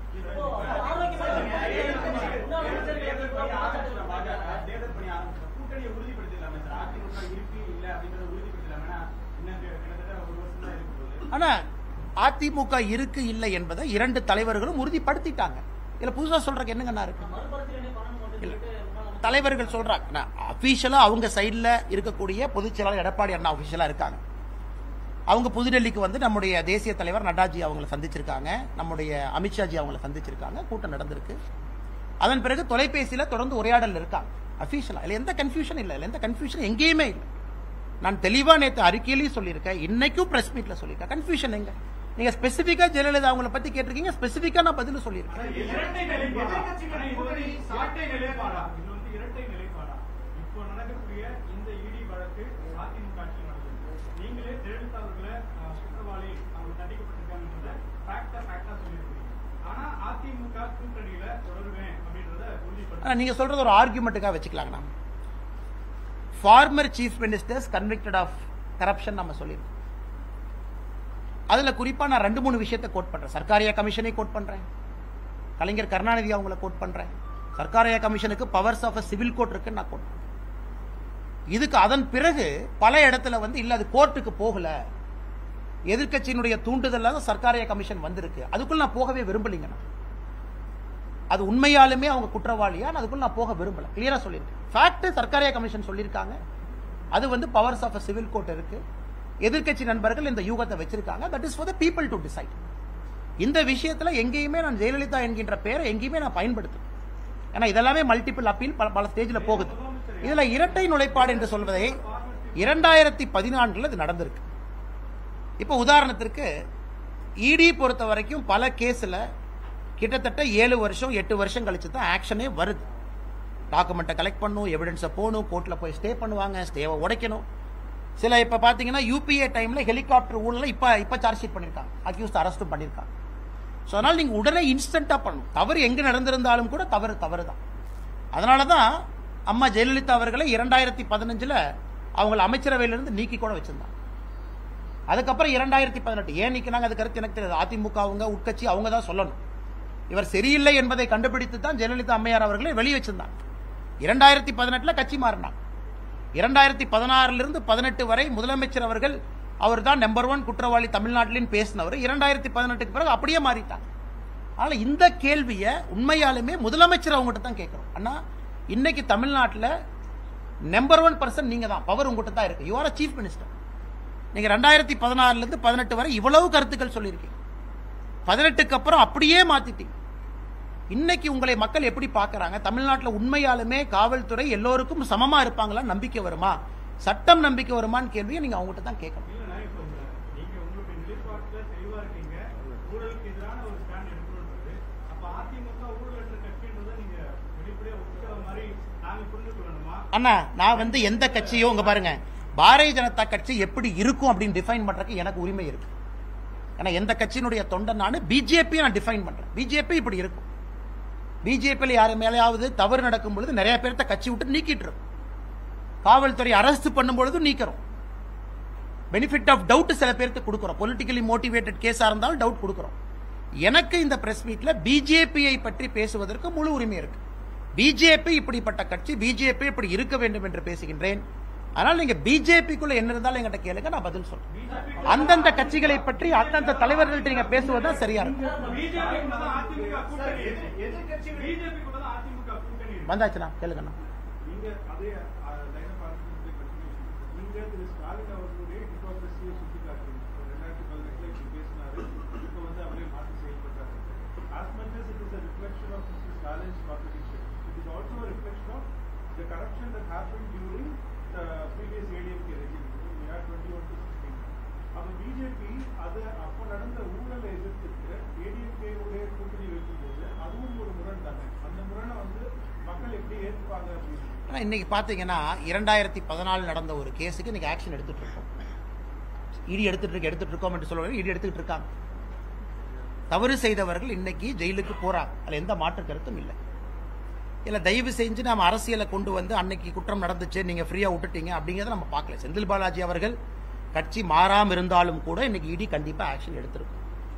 Speaker 2: தேர்தல் பணி ஆரம்பிச்சோம் கூட்டணியை உறுதிப்படுத்திடலாமே சார் அதிமுக இருக்கு இல்ல அப்படின்றத உறுதிப்படுத்திடலாமே இன்னும் கிட்டத்தட்ட ஒரு வருஷம் தான் இருக்கு போகுது
Speaker 1: ஆனா அதிமுக இருக்கு இல்லை என்பதை இரண்டு தலைவர்களும் உறுதிப்படுத்திட்டாங்க இதுல புதுசா சொல்றதுக்கு என்னங்கண்ணா இருக்கு
Speaker 3: மறுபரிசீலனை பண்ணணும் அப்படின்னு
Speaker 1: இல்ல.
Speaker 3: சொல்லிட்டு முன்னாள் அமைச்சர்
Speaker 1: தலைவர்கள் சொல்றாங்க அபிஷியலா அவங்க சைடுல இருக்கக்கூடிய பொதுச் செயலாளர் எடப்பாடி அண்ணா அபிஷியலா இருக்காங்க அவங்க புதுடெல்லிக்கு வந்து நம்முடைய தேசிய தலைவர் நட்டாஜி அவங்கள சந்திச்சிருக்காங்க நம்முடைய அமித்ஷாஜி அவங்கள சந்திச்சிருக்காங்க கூட்டம் நடந்திருக்கு அதன் பிறகு தொலைபேசியில தொடர்ந்து உரையாடல் இருக்காங்க அபிஷியலா இல்ல எந்த கன்ஃபியூஷன் இல்ல இல்ல எந்த கன்ஃபியூஷன் எங்கேயுமே இல்லை நான் தெளிவா நேத்து அறிக்கையிலையும் சொல்லியிருக்கேன் இன்னைக்கும் பிரஸ் மீட்ல சொல்லியிருக்கேன் கன்ஃபியூஷன் எங்க நீங்க ஸ்பெசிபிக்கா ஜெயலலிதா அவங்கள பத்தி கேட்டிருக்கீங்க ஸ்பெசிபிக்கா நான் பதில் சொல்லியிருக்கேன்
Speaker 2: இரட்டை நிலைப்பாடா ஆனா இது வந்து சாட்டை நிலைப்பாடா இது வந்து இரட்டை நிலைப்பாடா இப்போ நடக்கக்கூடிய இந்த இடி வழக்கு அதிமுக ஆட்சியில் நடந்தது நீங்களே ஜெயலலிதா அவர்களை அஹ், குற்றவாளி அவங்க தண்டிக்கப்பட்டிருக்காங்கன்றத ஃபேக்டா ஃபேக்டா சொல்லியிருக்கீங்க ஆனா அதிமுக கூட்டணியில தொடருவேன் அப்படின்றத உறுதிப்படுத்த
Speaker 1: ஆனா, நீங்க சொல்றது ஒரு ஆர்குமெண்ட்டுக்காக வச்சுக்கலாங்கண்ணா former chief ministers convicted of corruption நம்ம சொல்லியிருக்கோம் அதுல குறிப்பா நான் ரெண்டு மூணு விஷயத்தை கோட் பண்றேன் சர்க்காரியா கமிஷனை கோட் பண்றேன் கலைஞர் கருணாநிதி அவங்கள கோட் பண்றேன் சர்க்காரியா கமிஷனுக்கு பவர்ஸ் ஆஃப் சிவில் கோர்ட் இருக்குன்னு நான் கோட் பண்றேன் இதுக்கு அதன் பிறகு பல இடத்துல வந்து இல்ல அது கோர்ட்டுக்கு போகல எதிர்க்கட்சியினுடைய தூண்டுதலாக சர்க்காரியா கமிஷன் வந்திருக்கு அதுக்குள்ள நான் போகவே விரும்பலைங்க நான் அது உண்மையாலுமே அவங்க குற்றவாளியா நான் அதுக்குள்ள நான் போக விரும்பல கிளியரா சொல்லியிருக்கேன் ஃபேக்ட் சர்க்காரியா கமிஷன் சொல்லியிருக்காங்க அது வந்து பவர்ஸ் ஆஃப் சிவில் கோர்ட் இருக்கு எதிர்க்கட்சி நண்பர்கள் இந்த யூகத்தை வச்சிருக்காங்க that is for the people to decide இந்த விஷயத்துல எங்கேயுமே நான் ஜெயலலிதா என்கின்ற பெயரை எங்கேயுமே நான் பயன்படுத்துறேன் ஏன்னா இதெல்லாமே மல்டிபிள் அப்பீல் பல பல ஸ்டேஜில் போகுது இதுல இரட்டை நுழைப்பாடு என்று சொல்வதை இரண்டாயிரத்தி பதினான்குல இது நடந்திருக்கு இப்போ உதாரணத்திற்கு இடி பொறுத்த வரைக்கும் பல கேஸ்ல கிட்டத்தட்ட ஏழு வருஷம் எட்டு வருஷம் கழிச்சு தான் ஆக்ஷனே வருது டாக்குமெண்ட்டை கலெக்ட் பண்ணும் எவிடன்ஸை போகணும் கோர்ட்டில் போய் ஸ்டே பண்ணுவாங்க ஸ்டேவை உடைக்கணும் சில இப்போ பார்த்தீங்கன்னா யூபிஏ டைமில் ஹெலிகாப்டர் ஊழல இப்போ இப்போ சார்ஜ் ஷீட் பண்ணியிருக்காங்க அக்யூஸ்ட் அரெஸ்ட்டும் பண்ணியிருக்காங்க ஸோ அதனால் நீங்கள் உடனே இன்ஸ்டண்ட்டாக பண்ணணும் தவறு எங்கே நடந்திருந்தாலும் கூட தவறு தவறு தான் அதனால தான் அம்மா ஜெயலலிதா அவர்களை இரண்டாயிரத்தி பதினஞ்சில் அவங்கள அமைச்சரவையிலிருந்து நீக்கி கூட வச்சிருந்தாங்க அதுக்கப்புறம் இரண்டாயிரத்தி பதினெட்டு ஏன் நிக்கிறாங்க அது கருத்து எனக்கு தெரியாது அதிமுக அவங்க உட்கட்சி அவங்க தான் சொல்லணும் இவர் சரியில்லை என்பதை கண்டுபிடித்து தான் ஜெயலலிதா அம்மையார் அவர்களை வெளியே வச்சிருந்தாங்க இரண்டாயிரத்தி பதினெட்டுல கட்சி மாறினாங்க இரண்டாயிரத்தி பதினாறுல இருந்து பதினெட்டு வரை முதலமைச்சர் அவர்கள் அவர் தான் நம்பர் ஒன் குற்றவாளி தமிழ்நாட்டிலும் பேசினவர் இரண்டாயிரத்தி பதினெட்டுக்கு பிறகு அப்படியே மாறிட்டாங்க அதனால இந்த கேள்வியை உண்மையாலுமே முதலமைச்சர் அவங்ககிட்ட தான் கேட்கிறோம் அண்ணா இன்னைக்கு தமிழ்நாட்டில் நம்பர் ஒன் பர்சன் நீங்க தான் பவர் உங்ககிட்ட தான் இருக்கு யூ ஆர் சீஃப் மினிஸ்டர் நீங்க ரெண்டாயிரத்தி பதினாறுல இருந்து பதினெட்டு வரை இவ்வளவு கருத்துக்கள் சொல்லியிருக்கீங்க பதினெட்டுக்கு அப்புறம் அப்படியே மாத்திட்டீங்க இன்னைக்கு உங்களை மக்கள் எப்படி பார்க்கறாங்க தமிழ்நாட்டில் உண்மையாலுமே காவல்துறை எல்லோருக்கும் சமமா இருப்பாங்களா நம்பிக்கை வருமா சட்டம் நம்பிக்கை வருமான்னு கேள்வியை நீங்க அவங்ககிட்ட தான் கேட்கணும்
Speaker 2: இல்லைண்ணா, இப்போ உங்க- நீங்க உங்களுடைய நிலைப்பாட்டுல தெளிவா இருக்கீங்க. ஊழலுக்கு எதிரான ஒரு stand எடுக்கணுன்றது. அப்ப அதிமுக ஊழலற்ற கட்சின்றதை நீங்க வெளிப்படையா ஒத்துக்கிற மாதிரி நாங்க புரிந்து கொள்ளணுமா?
Speaker 1: அண்ணா நான் வந்து எந்த கட்சியோ உங்க பாருங்க பாரதிய ஜனதா கட்சி எப்படி இருக்கும் அப்படின்னு டிஃபைன் பண்றதுக்கு எனக்கு உரிமை இருக்கு ஏன்னா எந்த கட்சியினுடைய தொண்டன் நான் பிஜேபி நான் டிஃபைன் பண்றேன் பிஜேபி இப்படி இருக்கும் பிஜேபியில் யார் மேலேயாவது தவறு நடக்கும் பொழுது நிறைய பேர்த்த கட்சி விட்டு நீக்கிட்டு இருக்கோம் காவல்துறை அரஸ்ட் பண்ணும் பொழுது நீக்கிறோம் பெனிஃபிட் ஆஃப் டவுட் சில பேருக்கு கொடுக்குறோம் பொலிட்டிக்கலி மோட்டிவேட்டட் கேஸா இருந்தாலும் டவுட் கொடுக்குறோம் எனக்கு இந்த பிரஸ் மீட்ல பிஜேபியை பற்றி பேசுவதற்கு முழு உரிமை இருக்கு பிஜேபி இப்படிப்பட்ட கட்சி பிஜேபி இப்படி இருக்க வேண்டும் என்று பேசுகின்றேன் ஆனால் நீங்க பிஜேபிக்குள்ள என்ன இருந்தாலும் என்கிட்ட கேளுங்க நான் பதில் சொல்றேன் அந்தந்த கட்சிகளை பற்றி அந்தந்த தலைவர்கள்ட்ட நீங்க பேசுவதுதான் சரியா இருக்கும்
Speaker 2: பிஜேபி கூட தான் அதிமுக கூட்டணி பிஜேபி கூட தான் அதிமுக கூட்டணி இருக்கு.
Speaker 1: வந்தாச்சுண்ணா கேளுங்கண்ணா
Speaker 5: நீங்க அதே லைன் ஆஃப் ஆர்குமெண்ட் கண்டினியூஷன் நீங்க திரு ஸ்டாலின் அவர்களுடைய ஹிப்போக்ரஸியை சுட்டி காட்டுறீங்க ரெண்டாயிரத்தி பதினெட்டுல இப்படி பேசினாரு இப்போ வந்து அவரே மாற்றி செயல்பட்டாரு as much as it is a reflection of Mr. Stalin's contradiction it is also a reflection of the corruption that happened during the previous ADMK regime we had 21 to 16 அப்ப பிஜேபி அது அப்ப நடந்த ஊழலை எதிர்த்துட்டு ஏடிஎம்கே உடைய கூட்டணி வைக்கும்போது அதுவும் ஒரு முரண் தானே அந்த முரணை வந்து மக்கள் எப்படி ஏற்றுப்பாங்க அப்படின்னு
Speaker 1: ஆனா இன்னைக்கு பாத்தீங்கன்னா இரண்டாயிரத்தி பதினாலு நடந்த ஒரு கேஸுக்கு இன்னைக்கு ஆக்ஷன் எடுத்துட்டு இருக்கோம் இடி எடுத்துட்டு இருக்க எடுத்துட்டு இருக்கோம் என்று சொல்லுவாங்க இடி எடுத்துட்டு இருக்காங்க தவறு செய்தவர்கள் இன்னைக்கு ஜெயிலுக்கு போறாங்க அதுல எந்த மாற்று கருத்தும் இல்லை இல்ல தயவு செஞ்சு நம்ம அரசியலை கொண்டு வந்து அன்னைக்கு குற்றம் நடந்துச்சு நீங்க ஃப்ரீயா விட்டுட்டீங்க அப்படிங்கறத நம்ம பார்க்கல செந்தில் பாலாஜி அவர்கள் கட்சி மாறாம இருந்தாலும் கூட இன்னைக்கு இடி கண்டிப்பா ஆக்ஷன் எடுத்திருக்கும்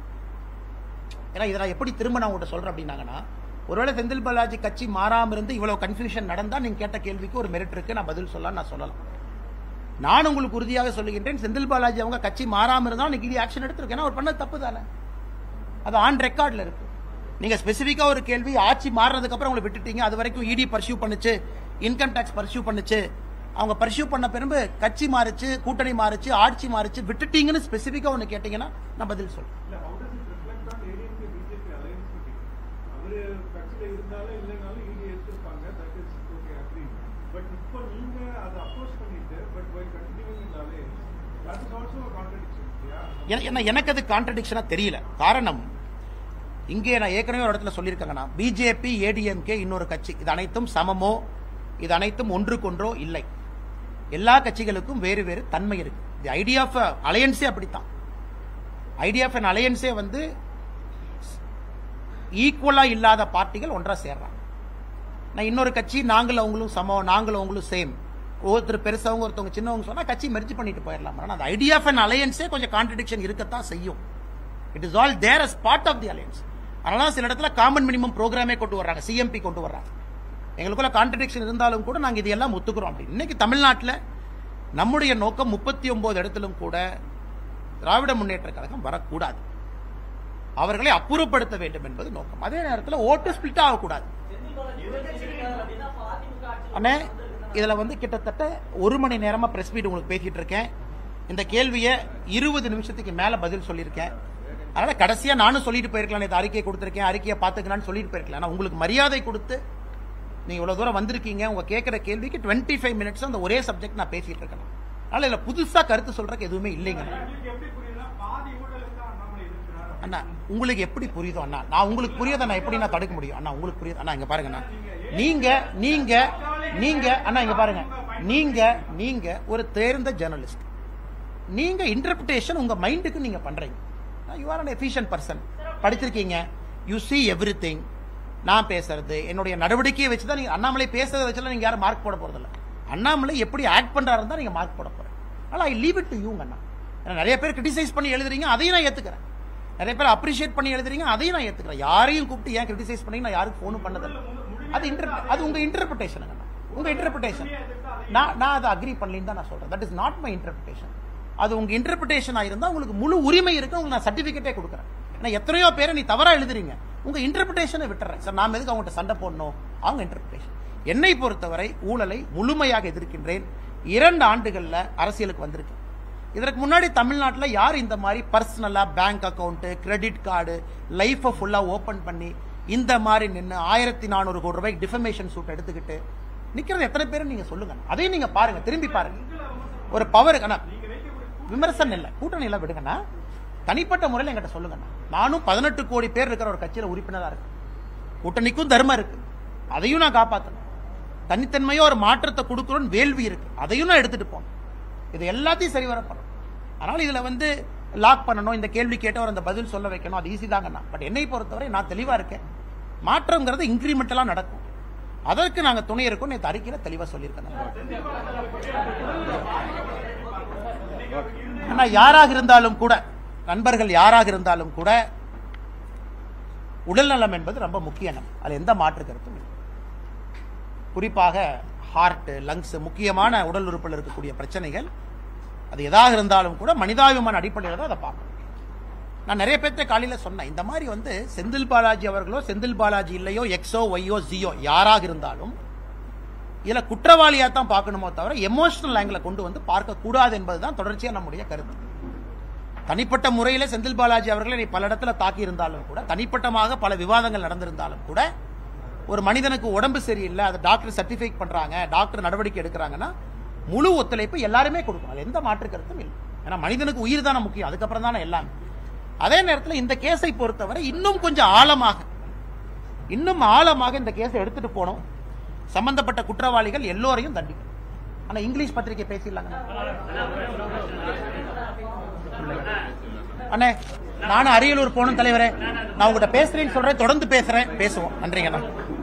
Speaker 1: ஏன்னா இதை நான் எப்படி திரும்ப நான் உங்கள்கிட்ட சொல்றேன் அப்படின்னாங்கன்னா ஒருவேளை செந்தில் பாலாஜி கட்சி மாறாம இருந்து இவ்வளவு கன்ஃபியூஷன் நடந்தா நீங்க கேட்ட கேள்விக்கு ஒரு மெரிட் இருக்கு நான் பதில் சொல்லலாம் நான் சொல்லலாம் நான் உங்களுக்கு உறுதியாக சொல்லுகின்றேன் செந்தில் பாலாஜி அவங்க கட்சி மாறாம இருந்தாலும் இன்னைக்கு இடி ஆக்ஷன் எடுத்திருக்கேன் ஏன்னா அவர் பண்ணது தப்பு தானே அது ஆன் ரெக்கார்ட்ல இருக்கு நீங்க ஸ்பெசிஃபிக்கா ஒரு கேள்வி ஆட்சி மாறினதுக்கு அப்புறம் உங்களை விட்டுட்டீங்க அது வரைக்கும் இடி பர்சியூ பண்ணுச்சு இன்கம் டாக்ஸ் பர்சியூ பண்ணுச்சு அவங்க பர்சியூ பண்ண பிறகு கட்சி மாறுச்சு கூட்டணி மாறுச்சு ஆட்சி மாறுச்சு விட்டுட்டீங்கன்னு ஸ்பெசிஃபிக்கா ஒன்னு கேட்டீங்கன்னா நான் பதில் சொல்றேன்
Speaker 5: இல்ல how does it reflect on ADMK BJP alliance meeting? அவரு கட்சியில இருந்தாலும் இல்லைனாலும் இடி எடுத்திருப்பாங்க that is okay agree but இப்போ நீங்க அதை அப்போஸ் பண்ணிட்டு but by continuing in alliance that is also a contradiction இல்லையா
Speaker 1: என- என்ன- எனக்கு அது கான்ட்ரடிக்ஷனா தெரியல காரணம் இங்கே நான் ஏற்கனவே ஒரு இடத்துல சொல்லியிருக்கேங்கண்ணா பிஜேபி ஏடிஎம்கே இன்னொரு கட்சி இது அனைத்தும் சமமோ இது அனைத்தும் ஒன்றுக்கொன்றோ இல்லை எல்லா கட்சிகளுக்கும் வேறு வேறு தன்மை இருக்கு தி ஐடியா ஆஃப் அலையன்ஸே அப்படித்தான் ஐடியா ஆஃப் அலையன்ஸே வந்து ஈக்குவலா இல்லாத பார்ட்டிகள் ஒன்றா சேர்றாங்க நான் இன்னொரு கட்சி நாங்களும் அவங்களும் சமம் நாங்களும் அவங்களும் சேம் ஒருத்தர் பெருசவங்க ஒருத்தவங்க சின்னவங்க சொன்னா கட்சி மெர்ஜ் பண்ணிட்டு போயிடலாம் ஆனா அந்த ஐடியா ஆஃப் அன் அலையன்ஸே கொஞ்சம் கான்ட்ரடிக்ஷன் இருக்கத்தான் செய்யும் it is all there as part of the alliance அதனால சில இடத்துல காமன் மினிமம் ப்ரோக்ராமே கொண்டு வர்றாங்க சிஎம்பி கொண்டு வர்றாங்க எங்களுக்குள்ள கான்ட்ரடிக்ஷன் இருந்தாலும் கூட நாங்க இதெல்லாம் ஒத்துக்கிறோம் அப்படின்னு இன்னைக்கு தமிழ்நாட்டில் நம்முடைய நோக்கம் முப்பத்தி ஒன்பது இடத்திலும் கூட திராவிட முன்னேற்ற கழகம் வரக்கூடாது அவர்களை அப்புறப்படுத்த வேண்டும் என்பது நோக்கம் அதே நேரத்தில் ஓட்டு ஸ்பிளிட் ஆகக்கூடாது அண்ணே இதுல வந்து கிட்டத்தட்ட ஒரு மணி நேரமா பிரஸ் மீட் உங்களுக்கு பேசிட்டு இருக்கேன் இந்த கேள்வியை இருபது நிமிஷத்துக்கு மேல பதில் சொல்லியிருக்கேன் அதனால கடைசியா நானும் சொல்லிட்டு போயிருக்கலாம் நேத்து அறிக்கையை கொடுத்திருக்கேன் அறிக்கையை பாத்துக்கலாம்னு சொல்லிட்டு போயிருக்கலாம் ஆனா உங்களுக்கு மரியாதை கொடுத்து நீங்க இவ்வளவு தூரம் வந்திருக்கீங்க உங்க கேட்கிற கேள்விக்கு டுவெண்ட்டி ஃபைவ் மினிட்ஸ் அந்த ஒரே சப்ஜெக்ட் நான் பேசிட்டு இருக்கேன் அதனால இதுல புதுசா கருத்து சொல்றதுக்கு எதுவுமே இல்லைங்க
Speaker 2: உங்களுக்கு எப்படி புரியுதுன்னா பாதி ஊழலுக்கு தான் அண்ணாமலை எதிர்க்கிறார்
Speaker 1: அண்ணா உங்களுக்கு எப்படி புரியுதோ அண்ணா நான் உங்களுக்கு புரியாத நான் எப்படி நான் தடுக்க முடியும் அண்ணா உங்களுக்கு புரியுது அண்ணா இங்க பாருங்க அண்ணா நீங்க நீங்க நீங்க அண்ணா இங்க பாருங்க நீங்க நீங்க ஒரு தேர்ந்த ஜெர்னலிஸ்ட் நீங்க இன்டர்பிரேஷன் உங்க மைண்டுக்கு நீங்க பண்றீங்க you are an efficient person படிச்சிருக்கீங்க யூ see everything நான் பேசுறது என்னுடைய நடவடிக்கையை வச்சு தான் நீங்க அண்ணாமலை பேசுறதை வச்சுலாம் நீங்க யாரும் மார்க் போட போறதில்ல அண்ணாமலை எப்படி ஆக்ட் பண்றாருன்னு தான் நீங்க மார்க் போட போறேன் அதனால ஐ லீவ் இட் டு யூங்க அண்ணா ஏன்னா நிறைய பேர் கிரிட்டிசைஸ் பண்ணி எழுதுறீங்க அதையும் நான் ஏத்துக்கிறேன் நிறைய பேர் அப்ரிஷியேட் பண்ணி எழுதுறீங்க அதையும் நான் ஏத்துக்கிறேன் யாரையும் கூப்பிட்டு ஏன் கிரிட்டிசைஸ் பண்ணி நான் யாருக்கும் ஃபோனும் பண்ணதில்லை அது இன்டர் அது உங்க இன்டர்பிரேஷன் உங்க இன்டர்பிரேஷன் நான் நான் அதை அக்ரி பண்ணலின்னு தான் நான் சொல்றேன் that is not my interpretation அது உங்க இன்டர்பிரேஷனா இருந்தா உங்களுக்கு முழு உரிமை இருக்கு உங்களுக்கு நான் சர்டிபிகேட்டே கொடுக்குறேன் ஏன்னா எத்தனையோ பேரை நீ தவறா எழுதுறீங்க உங்க இன்டர்பிரேஷனை விட்டுறேன் சார் நாம எதுக்கு அவங்ககிட்ட சண்டை போடணும் அவங்க இன்டர்பிரேஷன் என்னை பொறுத்தவரை ஊழலை முழுமையாக எதிர்க்கின்றேன் இரண்டு ஆண்டுகள்ல அரசியலுக்கு வந்திருக்கேன் இதற்கு முன்னாடி தமிழ்நாட்டில் யார் இந்த மாதிரி பர்சனலா பேங்க் அக்கவுண்ட் கிரெடிட் கார்டு லைஃபை ஃபுல்லா ஓபன் பண்ணி இந்த மாதிரி நின்று ஆயிரத்தி நானூறு கோடி ரூபாய்க்கு டிஃபமேஷன் சூட் எடுத்துக்கிட்டு நிக்கிறது எத்தனை பேர் நீங்க சொல்லுங்க அதையும் நீங்க பாருங்க திரும்பி பாருங்க ஒரு பவர் அண்ணா விமர்சனம் இல்லை கூட்டணி எல்லாம் விடுங்கண்ணா தனிப்பட்ட முறையில் என்கிட்ட சொல்லுங்கண்ணா நானும் பதினெட்டு கோடி பேர் இருக்கிற ஒரு கட்சியில உறுப்பினரா இருக்கு கூட்டணிக்கும் தர்மம் இருக்கு அதையும் நான் காப்பாற்றணும் தனித்தன்மையோ ஒரு மாற்றத்தை கொடுக்கணும்னு வேள்வி இருக்கு அதையும் நான் எடுத்துட்டு போனேன் இது எல்லாத்தையும் சரி வர பண்ணணும் அதனால இதுல வந்து லாக் பண்ணணும் இந்த கேள்வி கேட்டவர் அந்த பதில் சொல்ல வைக்கணும் அது ஈஸி தாங்கண்ணா பட் என்னை பொறுத்தவரை நான் தெளிவா இருக்கேன் மாற்றம்ங்கிறது இன்க்ரிமெண்டலா நடக்கும் அதற்கு நாங்க துணை இருக்கோம் நேற்று அறிக்கையில தெளிவா சொல்லியிருக்கேன் ஆனா யாராக இருந்தாலும் கூட நண்பர்கள் யாராக இருந்தாலும் கூட உடல்நலம் என்பது ரொம்ப முக்கியம் அதுல எந்த மாற்று கருத்தும் இல்லை குறிப்பாக ஹார்ட் லங்ஸ் முக்கியமான உடல் உறுப்பில் இருக்கக்கூடிய பிரச்சனைகள் அது எதாக இருந்தாலும் கூட மனிதாபிமான அடிப்படையில் தான் அதை பார்க்கணும் நான் நிறைய பேர்த்த காலையில் சொன்னேன் இந்த மாதிரி வந்து செந்தில் பாலாஜி அவர்களோ செந்தில் பாலாஜி இல்லையோ எக்ஸோ ஒய்யோ ஜியோ யாராக இருந்தாலும் இதுல குற்றவாளியா தான் பார்க்கணுமோ தவிர எமோஷனல் ஆங்கிள் கொண்டு வந்து பார்க்க கூடாது என்பதுதான் தொடர்ச்சியா நம்முடைய கருத்து தனிப்பட்ட முறையில் செந்தில் பாலாஜி அவர்களை நீ பல இடத்துல தாக்கி இருந்தாலும் கூட தனிப்பட்டமாக பல விவாதங்கள் நடந்திருந்தாலும் கூட ஒரு மனிதனுக்கு உடம்பு சரியில்லை அதை டாக்டர் சர்டிஃபை பண்றாங்க டாக்டர் நடவடிக்கை எடுக்கிறாங்கன்னா முழு ஒத்துழைப்பு எல்லாருமே கொடுக்கும் அது எந்த மாற்று கருத்தும் இல்லை ஏன்னா மனிதனுக்கு உயிர் தானே முக்கியம் அதுக்கப்புறம் தானே எல்லாமே அதே நேரத்தில் இந்த கேஸை பொறுத்தவரை இன்னும் கொஞ்சம் ஆழமாக இன்னும் ஆழமாக இந்த கேஸை எடுத்துட்டு போனோம் சம்பந்தப்பட்ட குற்றவாளிகள் எல்லோரையும் தண்டிக்கணும் ஆனா இங்கிலீஷ் பத்திரிகை பேசிடலாங்க அண்ணே நானும் அரியலூர் போகணும் தலைவரே நான் உங்ககிட்ட பேசுறேன்னு சொல்றேன் தொடர்ந்து பேசுறேன் பேசுவோம் நன்றிங்கண்ணா